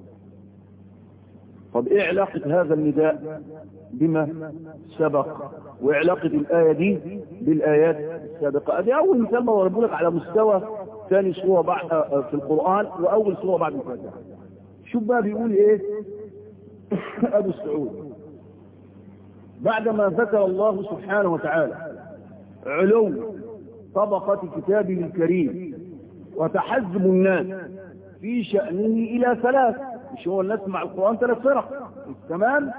طب ايه علاقه هذا النداء بما سبق وعلاقه الايه دي بالايات السابقه ادي اول مثال ما ضربوا لك على مستوى ثاني سوره بعد في القران واول سوره بعد الفاتحه شوف بقى بيقول ايه ابو السعود بعدما ذكر الله سبحانه وتعالى علو طبقة كتابه الكريم وتحزب الناس في شأنه إلى ثلاث مش هو الناس مع القرآن ثلاث فرق تمام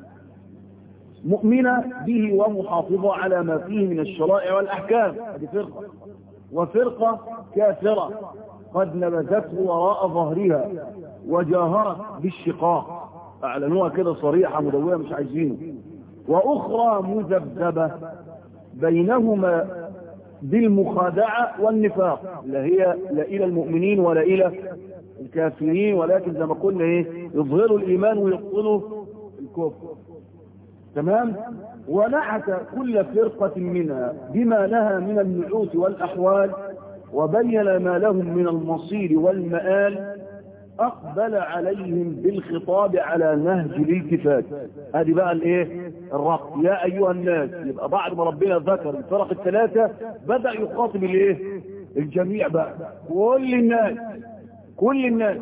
مؤمنة به ومحافظة على ما فيه من الشرائع والأحكام هذه فرقة وفرقة كافرة قد نبذته وراء ظهرها وجاهرت بالشقاق أعلنوها كده صريحة مدوية مش عايزينه وأخرى مذبذبة بينهما بالمخادعة والنفاق لا هي لا إلى المؤمنين ولا إلى الكافرين ولكن زي ما قلنا إيه يظهروا الإيمان ويبطلوا الكفر تمام ونعت كل فرقة منها بما لها من النعوت والأحوال وبين ما لهم من المصير والمآل أقبل عليهم بالخطاب على نهج الالتفات هذه بقى الايه الربط يا أيها الناس يبقى بعد ما ربنا ذكر الفرق الثلاثة بدأ يخاطب الايه الجميع بقى كل الناس كل الناس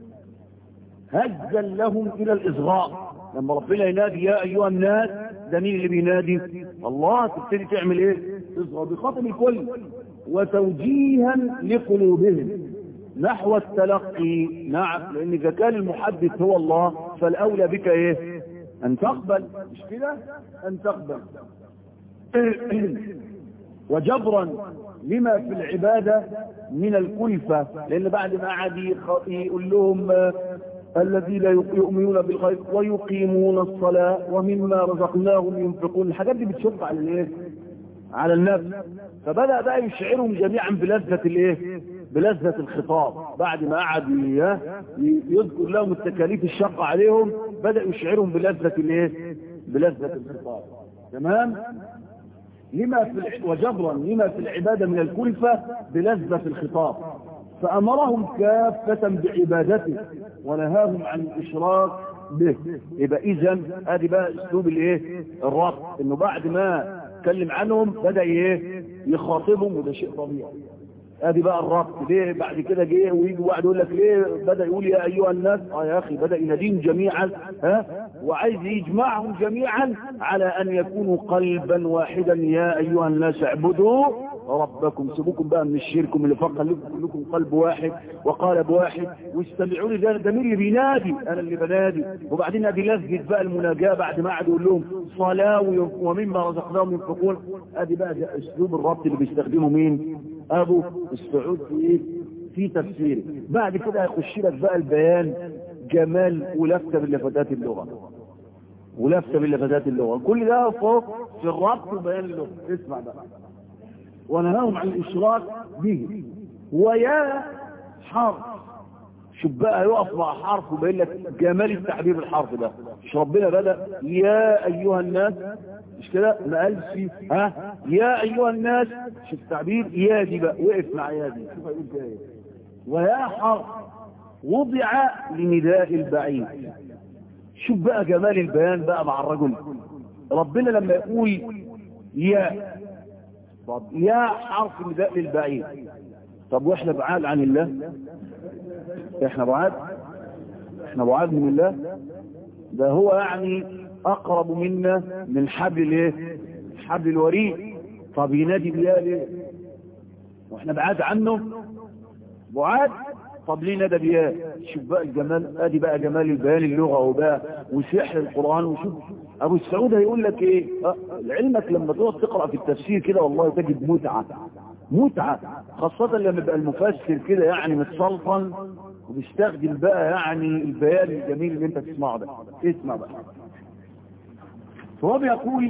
هزا لهم إلى الإصغاء لما ربنا ينادي يا أيها الناس ده مين اللي بينادي الله تبتدي تعمل ايه تصغى بخاطب الكل وتوجيها لقلوبهم نحو التلقي نعم لان اذا كان المحدث هو الله فالاولى بك ايه ان تقبل مش كده ان تقبل وجبرا لما في العبادة من الكلفة لان بعد ما قعد يقول لهم الذين يؤمنون بالغيب ويقيمون الصلاة ومما رزقناهم ينفقون الحاجات دي بتشق على الايه على النفس فبدأ بقى يشعرهم جميعا بلذة الايه بلذة الخطاب بعد ما قعد يذكر لهم التكاليف الشاقة عليهم بدأ يشعرهم بلذة الايه بلذة الخطاب تمام لما في وجبرا لما في العبادة من الكلفة بلذة الخطاب فأمرهم كافة بعبادته ونهاهم عن الإشراك به يبقى إذا هذه بقى أسلوب الإيه الربط إنه بعد ما اتكلم عنهم بدأ إيه يخاطبهم وده شيء طبيعي ادي بقى الربط ليه بعد كده جه ويجي واحد يقول لك ليه بدا يقول يا ايها الناس اه يا اخي بدا يناديهم جميعا ها وعايز يجمعهم جميعا على ان يكونوا قلبا واحدا يا ايها الناس اعبدوا ربكم سيبوكم بقى من الشرك اللي فقط لكم كلكم قلب واحد وقالب واحد واستمعوا لي ده مين اللي بينادي انا اللي بنادي وبعدين ادي لذة بقى المناجاة بعد ما قعد يقول لهم صلاة ومما رزقناهم ينفقون ادي بقى ده اسلوب الربط اللي بيستخدمه مين ابو السعود في ايه في تفسيره بعد كده هيخش لك بقى البيان جمال ولفته بلفتات اللغه ولفته بلفتات اللغه كل ده فوق في الربط وبيان اللغه اسمع بقى ونهاهم عن الاشراك به ويا حرف شوف بقى يقف مع حرف وبين لك جمال التعبير الحرف ده مش ربنا بدا يا ايها الناس مش كده ما قالش ها يا ايها الناس شوف التعبير يا دي بقى وقف مع يا دي شوف هيقول كده ايه ويا حرف وضع لنداء البعيد شوف بقى جمال البيان بقى مع الرجل ربنا لما يقول يا طب يا حرف نداء للبعيد طب واحنا بعاد عن الله احنا بعاد احنا بعاد من الله ده هو يعني اقرب منا من حبل الايه حبل الوريد طب ينادي بالله ليه واحنا بعاد عنه بعاد طب ليه ندى بياه شوف بقى الجمال ادي بقى جمال البيان اللغة وبقى وسحر القرآن وشوف ابو السعود هيقول لك ايه أه علمك لما تقعد تقرأ في التفسير كده والله تجد متعة متعة خاصة لما يبقى المفسر كده يعني متسلطن وبيستخدم بقى يعني البيان الجميل اللي انت تسمعه ده اسمع بقى فهو بيقول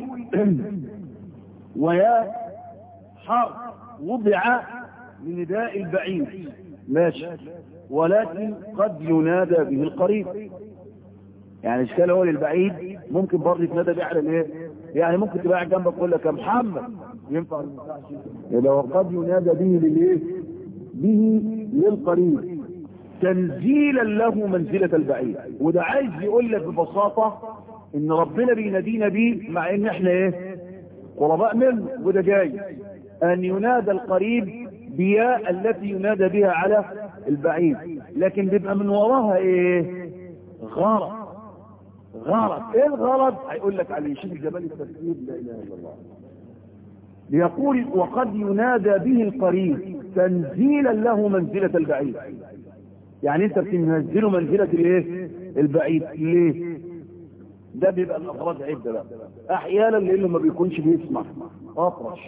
ويا حرف وضع لنداء البعيد ماشي ولكن قد ينادى به القريب يعني اشكال هو للبعيد ممكن برضه يتنادى به على الايه يعني ممكن تبقى قاعد جنبك تقول لك يا محمد ينفع يبقى وقد ينادى به للايه به للقريب تنزيلا له منزلة البعيد وده عايز يقول لك ببساطة ان ربنا بينادينا بيه مع ان احنا ايه قرباء منه وده جاي ان ينادى القريب بياء التي ينادى بها على البعيد لكن بيبقى من وراها ايه غرض غرض ايه الغرض هيقول لك عليه شوف جمال التفسير لا اله الا الله بيقول وقد ينادى به القريب تنزيلا له منزلة البعيد يعني انت بتنزله منزلة الايه البعيد ليه ده بيبقى الافراد عدة بقى احيانا لانه ما بيكونش بيسمع اطرش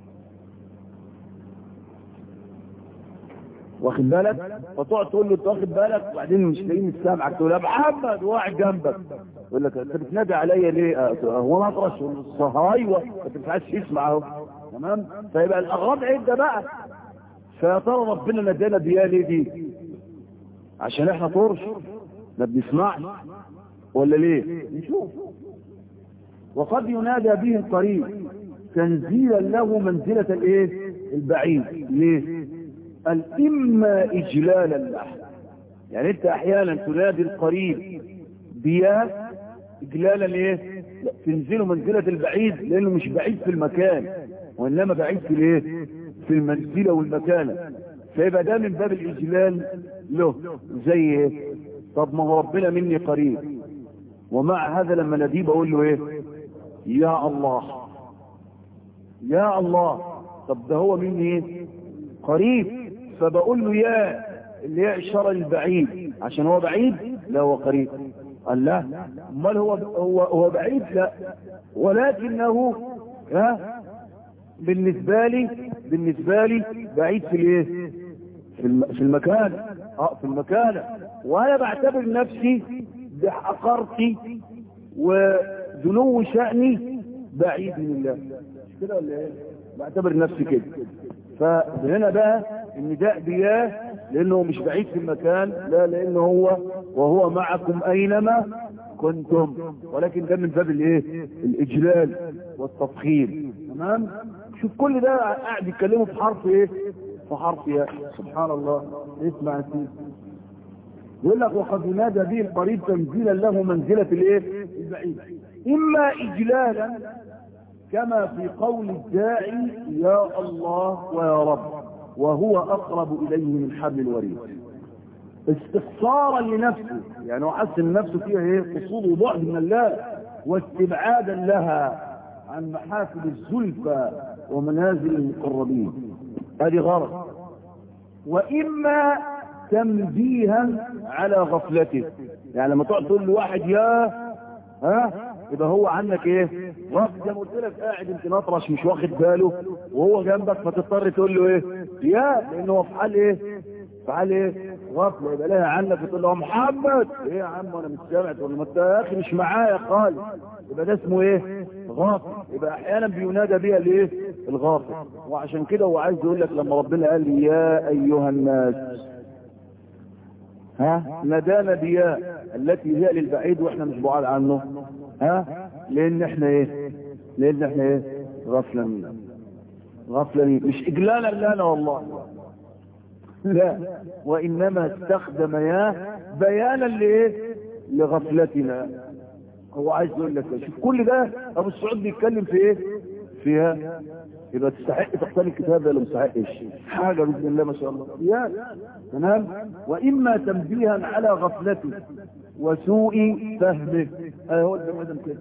واخد بالك فتقعد تقول له انت واخد بالك وبعدين مش لاقيين سامعك تقول يا محمد واقع جنبك يقول لك انت بتنادي عليا ليه هو انا اطرش ايوه انت مش عايز تسمع اهو تمام فيبقى الاغراض عده بقى فيا ترى ربنا نادانا بيها ليه دي عشان احنا طرش ما بنسمعش ولا ليه نشوف وقد ينادى به القريب تنزيلا له منزلة الايه البعيد ليه قال اما اجلالا له يعني انت احيانا تنادي القريب بيا اجلالا ليه تنزله منزلة البعيد لانه مش بعيد في المكان وانما بعيد في الايه في المنزلة والمكانة فيبقى ده من باب الاجلال له زي ايه طب ما هو ربنا مني قريب ومع هذا لما نديه بقول له ايه يا الله يا الله طب ده هو مني ايه قريب فبقول له يا اللي هي اشاره للبعيد عشان هو بعيد لا هو قريب قال لا امال هو هو هو بعيد لا ولكنه ها بالنسبه لي بالنسبه لي بعيد في الايه في في المكان اه في المكان وانا بعتبر نفسي بحقارتي ودنو شأني بعيد من الله مش كده ولا ايه بعتبر نفسي كده فهنا بقى النداء بياه لانه مش بعيد في المكان لا لانه هو وهو معكم اينما كنتم ولكن ده من باب الايه الاجلال والتفخيم تمام شوف كل ده قاعد يتكلموا في حرف ايه في حرف يا سبحان الله اسمع سيدي يقول لك وقد ينادى به القريب تنزيلا له منزلة الايه البعيد اما اجلالا كما في قول الداعي يا الله ويا رب وهو اقرب اليه من حبل الوريد استفسارا لنفسه يعني هو حس ان نفسه فيها ايه قصود وبعد من الله واستبعادا لها عن محافل الزلفى ومنازل المقربين هذه غرض واما تنبيها على غفلته يعني لما تقعد تقول لواحد يا ها يبقى هو عنك ايه وقت زي ما قلت لك قاعد يمكن اطرش مش واخد باله وهو جنبك فتضطر تقول له ايه يا لانه هو في حال ايه في حال ايه غفله يبقى لها عنك وتقول له محمد ايه يا عم انا مش سامع تقول له ما انت يا اخي مش معايا خالص يبقى ده اسمه ايه غافل يبقى احيانا بينادى بيها الايه الغافل وعشان كده هو عايز يقول لك لما ربنا قال لي يا ايها الناس ها ندانا بياء التي هي للبعيد واحنا مش بعاد عنه ها لان احنا ايه لان احنا ايه غفلانين غفلانين مش اجلالا لنا والله لا وانما استخدم يا بيانا لايه لغفلتنا هو عايز يقول لك شوف كل ده ابو السعود بيتكلم في ايه فيها يبقى تستحق تقتني الكتاب ولا ما تستحقش حاجه باذن الله ما شاء الله يا تمام واما تنبيها على غفلته وسوء فهمه آه هو البني كده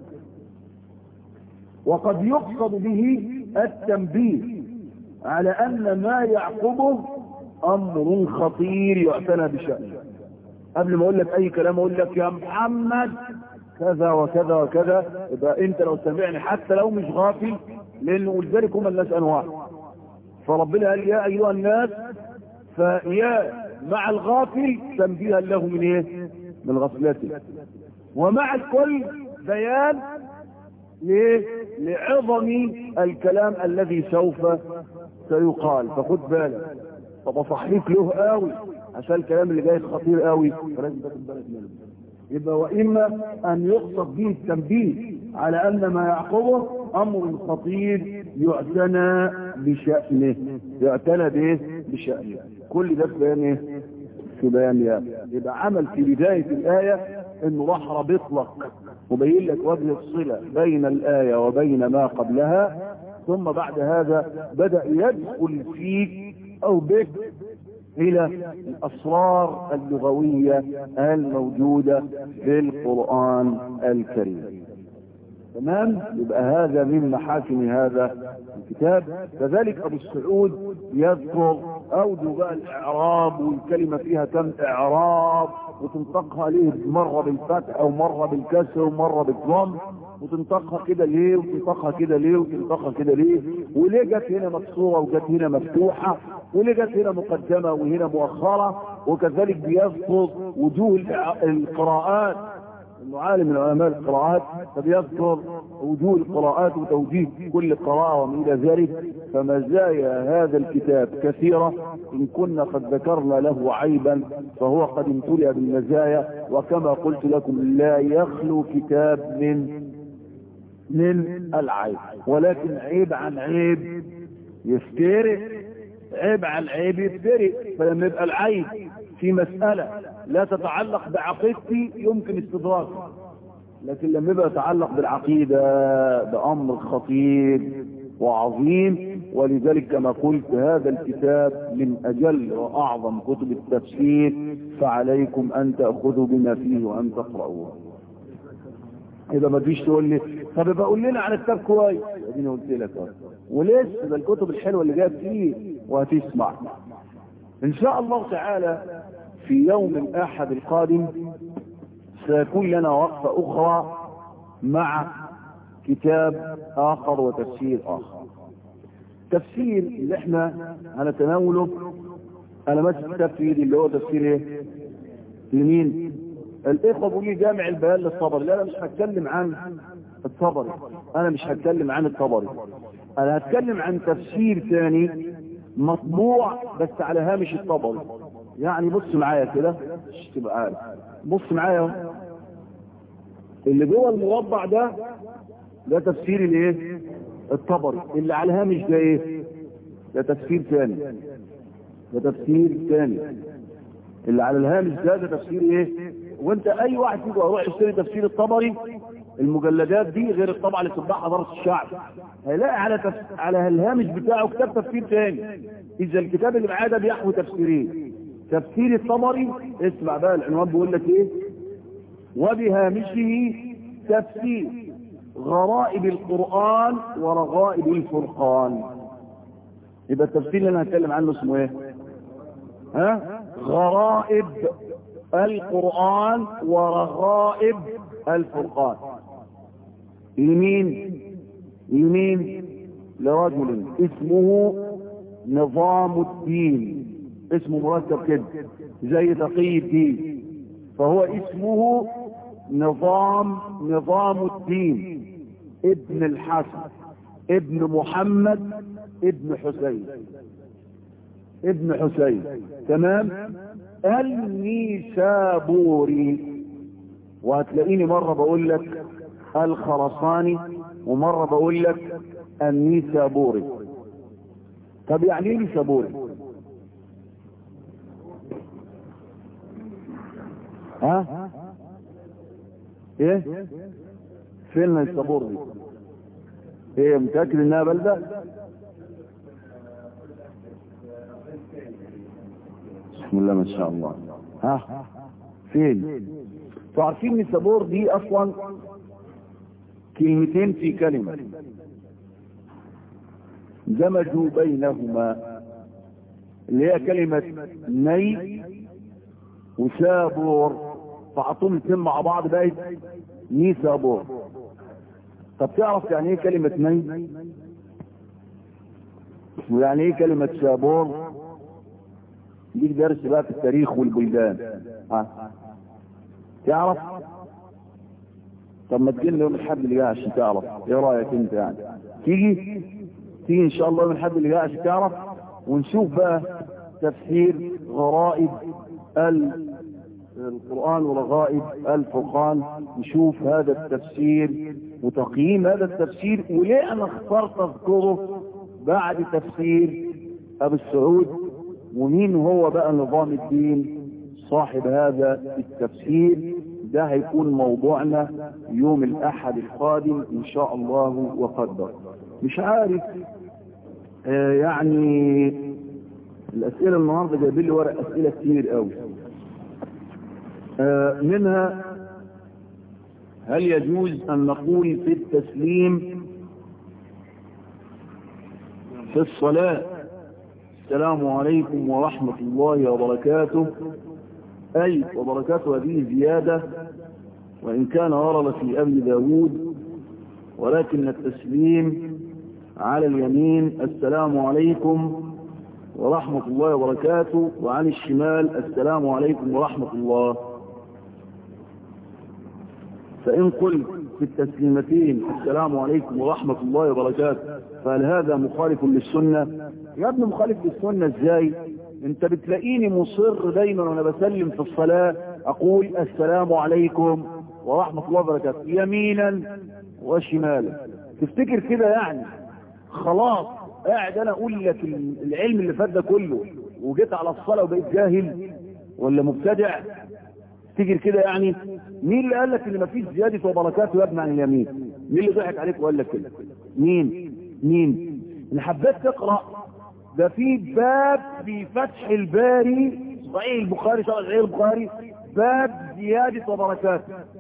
وقد يقصد به التنبيه على ان ما يعقبه امر خطير يعتنى بشأنه قبل ما اقول لك اي كلام اقول لك يا محمد كذا وكذا وكذا يبقى انت لو سمعني حتى لو مش غافل لان ولذلك هم الناس انواع فربنا قال يا ايها الناس فيا مع الغافل تنبيها له من ايه من غفلته ومع الكل بيان ليه لعظم الكلام الذي سوف سيقال فخد بالك طب اصحيك له قوي عشان الكلام اللي جاي خطير قوي فلازم تاخد بالك منه يبقى واما ان يقصد به التنبيه على ان ما يعقبه امر خطير يعتنى بشأنه يعتنى به بشأنه كل ده في بيان ايه في بيان يعني. يبقى عمل في بداية الآية انه راح رابط لك وبين لك وجه الصلة بين الآية وبين ما قبلها ثم بعد هذا بدأ يدخل فيك او بك الى الاسرار اللغوية الموجودة في القرآن الكريم تمام يبقى هذا من محاكم هذا الكتاب كذلك ابو السعود يذكر اوجه بقى الاعراب والكلمة فيها كم اعراب وتنطقها ليه مرة بالفتح او مرة بالكسر ومرة بالضم وتنطقها كده ليه وتنطقها كده ليه وتنطقها كده ليه وليه جت هنا مكسورة وجت هنا مفتوحة وليه جت هنا مقدمة وهنا مؤخرة وكذلك بيذكر وجوه القراءات انه عالم من علماء القراءات فبيذكر وجوه القراءات وتوجيه كل قراءة ومن الى ذلك فمزايا هذا الكتاب كثيرة ان كنا قد ذكرنا له عيبا فهو قد امتلئ بالمزايا وكما قلت لكم لا يخلو كتاب من من العيب ولكن عيب عن عيب يفترق عيب عن عيب يفترق فلما يبقى العيب في مسألة لا تتعلق بعقيدتي يمكن استدراكها لكن لما يبقى يتعلق بالعقيدة ده أمر خطير وعظيم ولذلك كما قلت هذا الكتاب من أجل وأعظم كتب التفسير فعليكم أن تأخذوا بما فيه وأن تقرأوه إذا ما تجيش تقول لي طب يبقى قول لنا على الكتاب كويس اديني قلت لك ولسه ده الكتب الحلوه اللي جايه فيه وهتسمع ان شاء الله تعالى في يوم الاحد القادم سيكون لنا وقفة اخرى مع كتاب اخر وتفسير اخر تفسير اللي احنا هنتناوله انا ماسك كتاب في ايدي اللي هو تفسير ايه لمين الاخوة بيقولوا لي جامع البيان للصبري لا انا مش هتكلم عن الطبري انا مش هتكلم عن الطبري انا هتكلم عن تفسير ثاني مطبوع بس على هامش الطبري يعني بص معايا كده مش تبقى عارف بص معايا اللي جوه المربع ده ده تفسير الايه الطبري اللي على الهامش ده ايه ده تفسير ثاني ده تفسير ثاني اللي على الهامش ده ده تفسير ايه وانت اي واحد فيكم يروح يشتري تفسير الطبري المجلدات دي غير الطبعه اللي تطبعها حضاره الشعب هيلاقي على تف... على الهامش بتاعه كتاب تفسير ثاني اذا الكتاب اللي معاه ده بيحوي تفسيرين تفسير الطبري اسمع بقى العنوان بيقول لك ايه وبهامشه تفسير غرائب القرآن ورغائب الفرقان يبقى التفسير اللي انا هتكلم عنه اسمه ايه ها غرائب القرآن ورغائب الفرقان يمين يمين لرجل اسمه نظام الدين اسمه مرتب كده زي تقي الدين فهو اسمه نظام نظام الدين ابن الحسن ابن محمد ابن حسين ابن حسين تمام النيسابوري وهتلاقيني مرة بقول لك الخرساني ومرة بقول لك النيسابوري طب يعني ايه نيسابوري ها ايه فين الصبور دي ايه متأكد انها بلدة بسم الله ما شاء الله ها فين تعرفين ان الصبور دي اصلا كلمتين في كلمة دمجوا بينهما اللي هي كلمة ني وسابور فحطوهم الاثنين مع بعض بقت ني سابور طب تعرف يعني ايه كلمة ني ويعني ايه كلمة سابور دي درس بقى في التاريخ والبلدان ها تعرف طب ما تجينا يوم الحد اللي جاي عشان تعرف ايه رايك انت يعني تيجي تيجي ان شاء الله يوم الحد اللي جاي عشان تعرف ونشوف بقى تفسير غرائب القرآن ورغائب الفرقان نشوف هذا التفسير وتقييم هذا التفسير وليه انا اخترت اذكره بعد تفسير ابو السعود ومين هو بقى نظام الدين صاحب هذا التفسير ده هيكون موضوعنا يوم الاحد القادم ان شاء الله وقدر مش عارف آه يعني الاسئله النهارده جايبين لي ورق اسئله كتير قوي آه منها هل يجوز ان نقول في التسليم في الصلاه السلام عليكم ورحمه الله وبركاته أي وبركاته هذه زيادة وإن كان ورد في أبي داود ولكن التسليم على اليمين السلام عليكم ورحمة الله وبركاته وعن الشمال السلام عليكم ورحمة الله فإن قلت في التسليمتين السلام عليكم ورحمة الله وبركاته فهل هذا مخالف للسنة يا ابن مخالف للسنة ازاي انت بتلاقيني مصر دايما وانا بسلم في الصلاة اقول السلام عليكم ورحمة الله وبركاته يمينا وشمالا تفتكر كده يعني خلاص قاعد انا اقول لك العلم اللي فات ده كله وجيت على الصلاة وبقيت جاهل ولا مبتدع تفتكر كده يعني مين اللي قال لك ان مفيش زيادة وبركاته يا ابن عن اليمين مين اللي ضحك عليك وقال لك كده مين مين ان حبيت تقرأ ده في باب في فتح الباري صحيح البخاري صحيح البخاري باب زيادة وبركات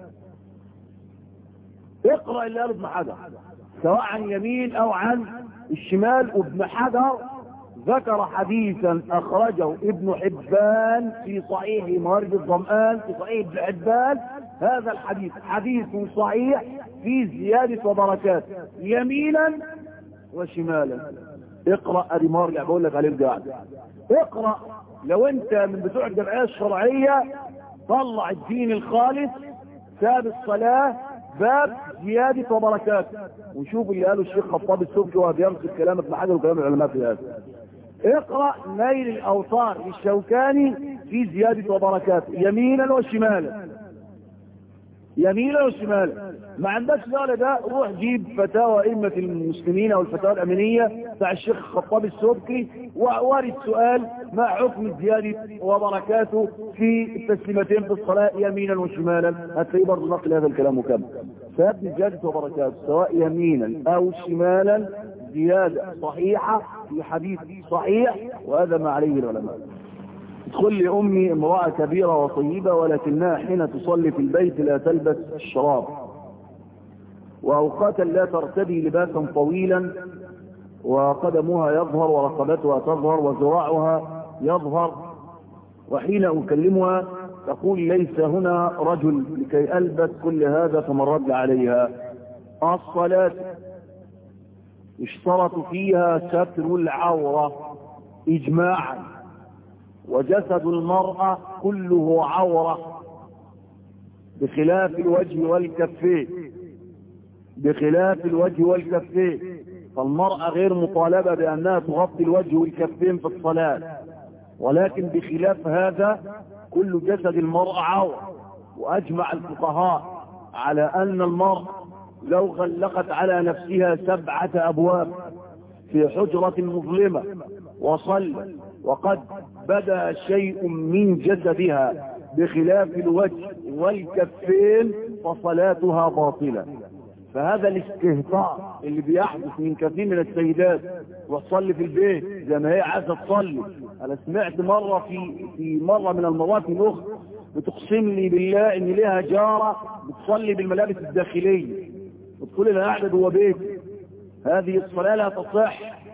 اقرأ اللي قال ابن حجر سواء عن يمين او عن الشمال وابن حجر ذكر حديثا اخرجه ابن حبان في صحيح موارد الظمآن في صحيح ابن حبان هذا الحديث حديث صحيح في زيادة وبركات يمينا وشمالا اقرأ ادي مرجع بقول لك عليه القاعدة اقرأ لو انت من بتوع الجمعية الشرعية طلع الدين الخالص ساب الصلاة باب زيادة وبركات وشوف اللي قاله الشيخ خطاب السبكي وهو بينقل كلام ابن حجر وكلام العلماء في هذا اقرأ نيل الاوطار للشوكاني في زيادة وبركات يمينا وشمالا يمينا وشمالا ما عندكش دولة ده روح جيب فتاوى ائمة المسلمين او الفتاوى الامنية بتاع الشيخ خطاب السبكي وورد سؤال ما حكم زيادة وبركاته في التسليمتين في الصلاة يمينا وشمالا هتلاقيه برضه نقل هذا الكلام مكمل فيبدي زيادة وبركاته سواء يمينا او شمالا زيادة صحيحة في حديث صحيح وهذا ما عليه العلماء ادخل لي امي امرأة كبيرة وطيبة ولكنها حين تصلي في البيت لا تلبس الشراب واوقاتا لا ترتدي لباسا طويلا وقدمها يظهر ورقبتها تظهر وذراعها يظهر وحين اكلمها تقول ليس هنا رجل لكي البس كل هذا فمرد عليها الصلاة اشترط فيها ستر العورة اجماعا وجسد المرأة كله عورة بخلاف الوجه والكفين بخلاف الوجه والكفين فالمرأة غير مطالبة بأنها تغطي الوجه والكفين في الصلاة ولكن بخلاف هذا كل جسد المرأة عورة وأجمع الفقهاء على أن المرأة لو غلقت على نفسها سبعة أبواب في حجرة مظلمة وصلت وقد بدا شيء من جسدها بخلاف الوجه والكفين فصلاتها باطلة فهذا الاستهتار اللي بيحدث من كثير من السيدات وتصلي في البيت زي ما هي عايزه تصلي انا سمعت مره في في مره من المرات الاخرى بتقسم لي بالله ان ليها جاره بتصلي بالملابس الداخليه وتقول لها قاعده جوه بيتي هذه الصلاه لا تصح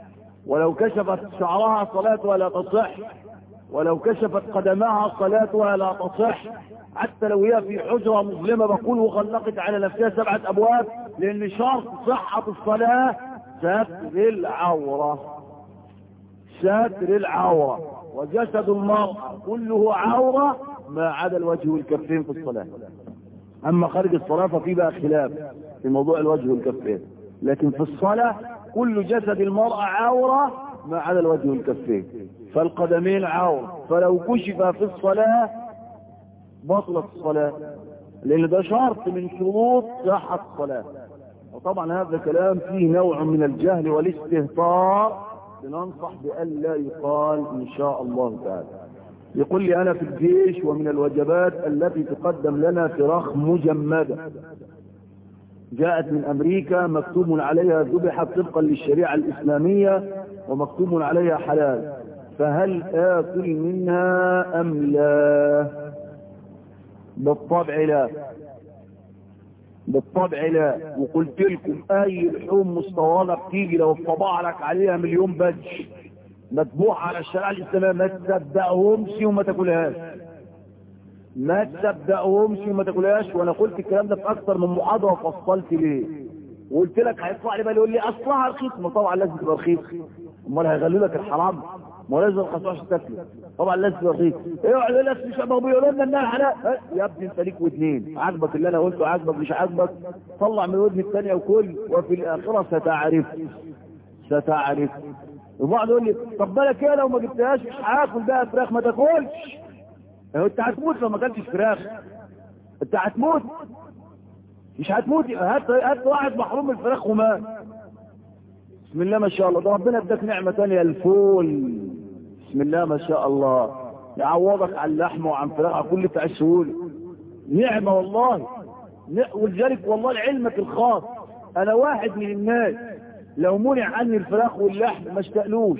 ولو كشفت شعرها صلاتها لا تصح ولو كشفت قدمها صلاتها لا تصح حتى لو هي في حجرة مظلمة بقول وغلقت على نفسها سبعة أبواب لأن شرط صحة الصلاة ستر العورة ستر العورة وجسد المرأة كله عورة ما عدا الوجه والكفين في الصلاة أما خارج الصلاة ففي بقى خلاف في موضوع الوجه والكفين لكن في الصلاة كل جسد المرأة عورة ما عدا الوجه والكفين فالقدمين عورة فلو كشف في الصلاة بطلت الصلاة لأن ده شرط من شروط صحة الصلاة وطبعا هذا كلام فيه نوع من الجهل والاستهتار بننصح بألا يقال إن شاء الله تعالى يقول لي أنا في الجيش ومن الوجبات التي تقدم لنا فراخ مجمدة جاءت من أمريكا مكتوب عليها ذبحت طبقا للشريعة الإسلامية ومكتوب عليها حلال فهل آكل منها أم لا بالطبع لا بالطبع لا وقلت لكم اي لحوم مستورده بتيجي لو اتطبع لك عليها مليون بج مطبوع على الشريعه الاسلاميه ما تصدقهمش وما تاكلهاش ما تصدقهمش وما تاكلهاش وانا قلت الكلام ده في اكثر من محاضره وفصلت ليه وقلت لك هيطلع لي بقى يقول لي اصلها رخيص ما طبعا لازم تبقى رخيص امال هيغلوا لك الحرام ما لازم الخصوص عشان تاكله طبعا لازم تبقى رخيص اوعى يقول لك مش ابو بيقولوا لنا انها حلال يا ابني انت ليك ودنين عاجبك اللي انا قلته عاجبك مش عاجبك طلع من الودن الثانيه وكل وفي الاخره ستعرف ستعرف وبعض يقول لي طب بالك ايه لو ما جبتهاش مش هاكل بقى فراخ ما تاكلش انت هتموت لو ما اكلتش فراخ انت هتموت مش هتموت هات هات واحد محروم من الفراخ ومات بسم الله ما شاء الله ده ربنا اداك نعمه ثانيه الفول بسم الله ما شاء الله يعوضك عن اللحم وعن فراخ على كل بتاع السهوله نعمه والله ولذلك والله لعلمك الخاص انا واحد من الناس لو منع عني الفراخ واللحم ما اشتقلوش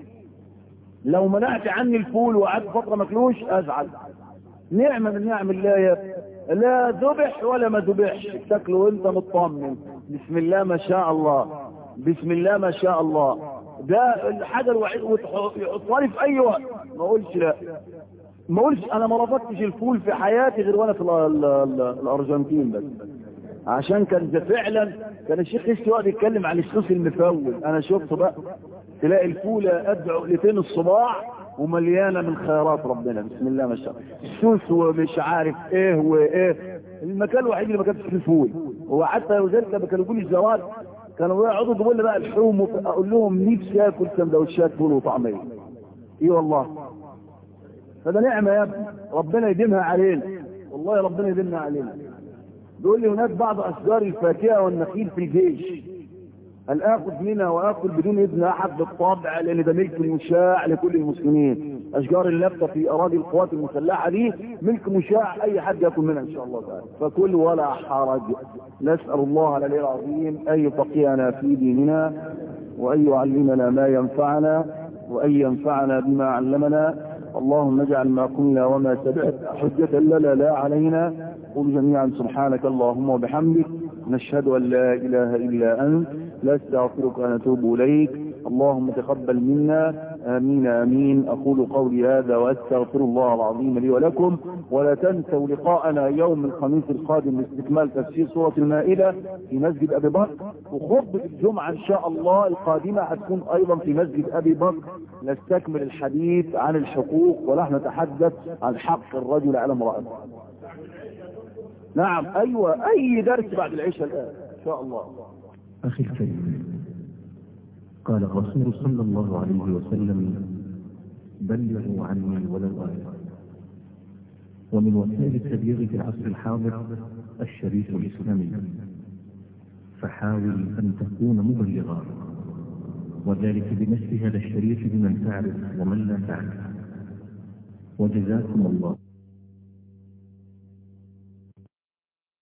لو منعت عني الفول وقعدت فتره ماكلوش ازعل نعمه من نعم الله يا لا ذبح ولا ما ذبحش تاكله وانت مطمن بسم الله ما شاء الله بسم الله ما شاء الله ده الحاجه الوحيده وتحطها في اي وقت ما اقولش لا ما اقولش انا ما رفضتش الفول في حياتي غير وانا في ال ال ال الارجنتين بس عشان كان ده فعلا كان الشيخ يشتي يقعد يتكلم عن الصوص المفول انا شفته بقى تلاقي الفولة قد عقلتين الصباع ومليانة من خيرات ربنا بسم الله ما شاء الله السوس ومش عارف ايه وايه المكان الوحيد اللي ما كانش فيه فول هو حتى لو ذلك لما كانوا يقولوا الزواج كانوا يقعدوا يقولوا لي بقى الحوم اقول لهم نفسي اكل سندوتشات فول وطعميه ايه والله فده نعمه يا ابني ربنا يديمها علينا والله ربنا يديمها علينا بيقول لي هناك بعض اشجار الفاكهه والنخيل في الجيش هل اخذ منها واكل بدون اذن احد بالطبع لان ده ملك مشاع لكل المسلمين اشجار النبته في اراضي القوات المسلحه دي ملك مشاع اي حد ياكل منها ان شاء الله تعالى فكل ولا حرج نسال الله العلي العظيم ان يفقهنا في ديننا وان يعلمنا ما ينفعنا وان ينفعنا بما علمنا اللهم اجعل ما قلنا وما سمعت حجة لنا لا علينا قل جميعا سبحانك اللهم وبحمدك نشهد أن لا إله إلا أنت نستغفرك ونتوب إليك اللهم تقبل منا آمين آمين أقول قولي هذا وأستغفر الله العظيم لي ولكم ولا تنسوا لقاءنا يوم الخميس القادم لاستكمال تفسير سورة المائدة في مسجد أبي بكر وخطبة الجمعة إن شاء الله القادمة هتكون أيضا في مسجد أبي بكر نستكمل الحديث عن الحقوق ونحن نتحدث عن حق الرجل على امرأته نعم أيوة أي درس بعد العشاء الآن إن شاء الله أخي الكريم قال الرسول صلى الله عليه وسلم بلغوا عني ولو آية ومن وسائل التبليغ في العصر الحاضر الشريف الإسلامي فحاول أن تكون مبلغا وذلك بنشر هذا الشريف بمن تعرف ومن لا تعرف وجزاكم الله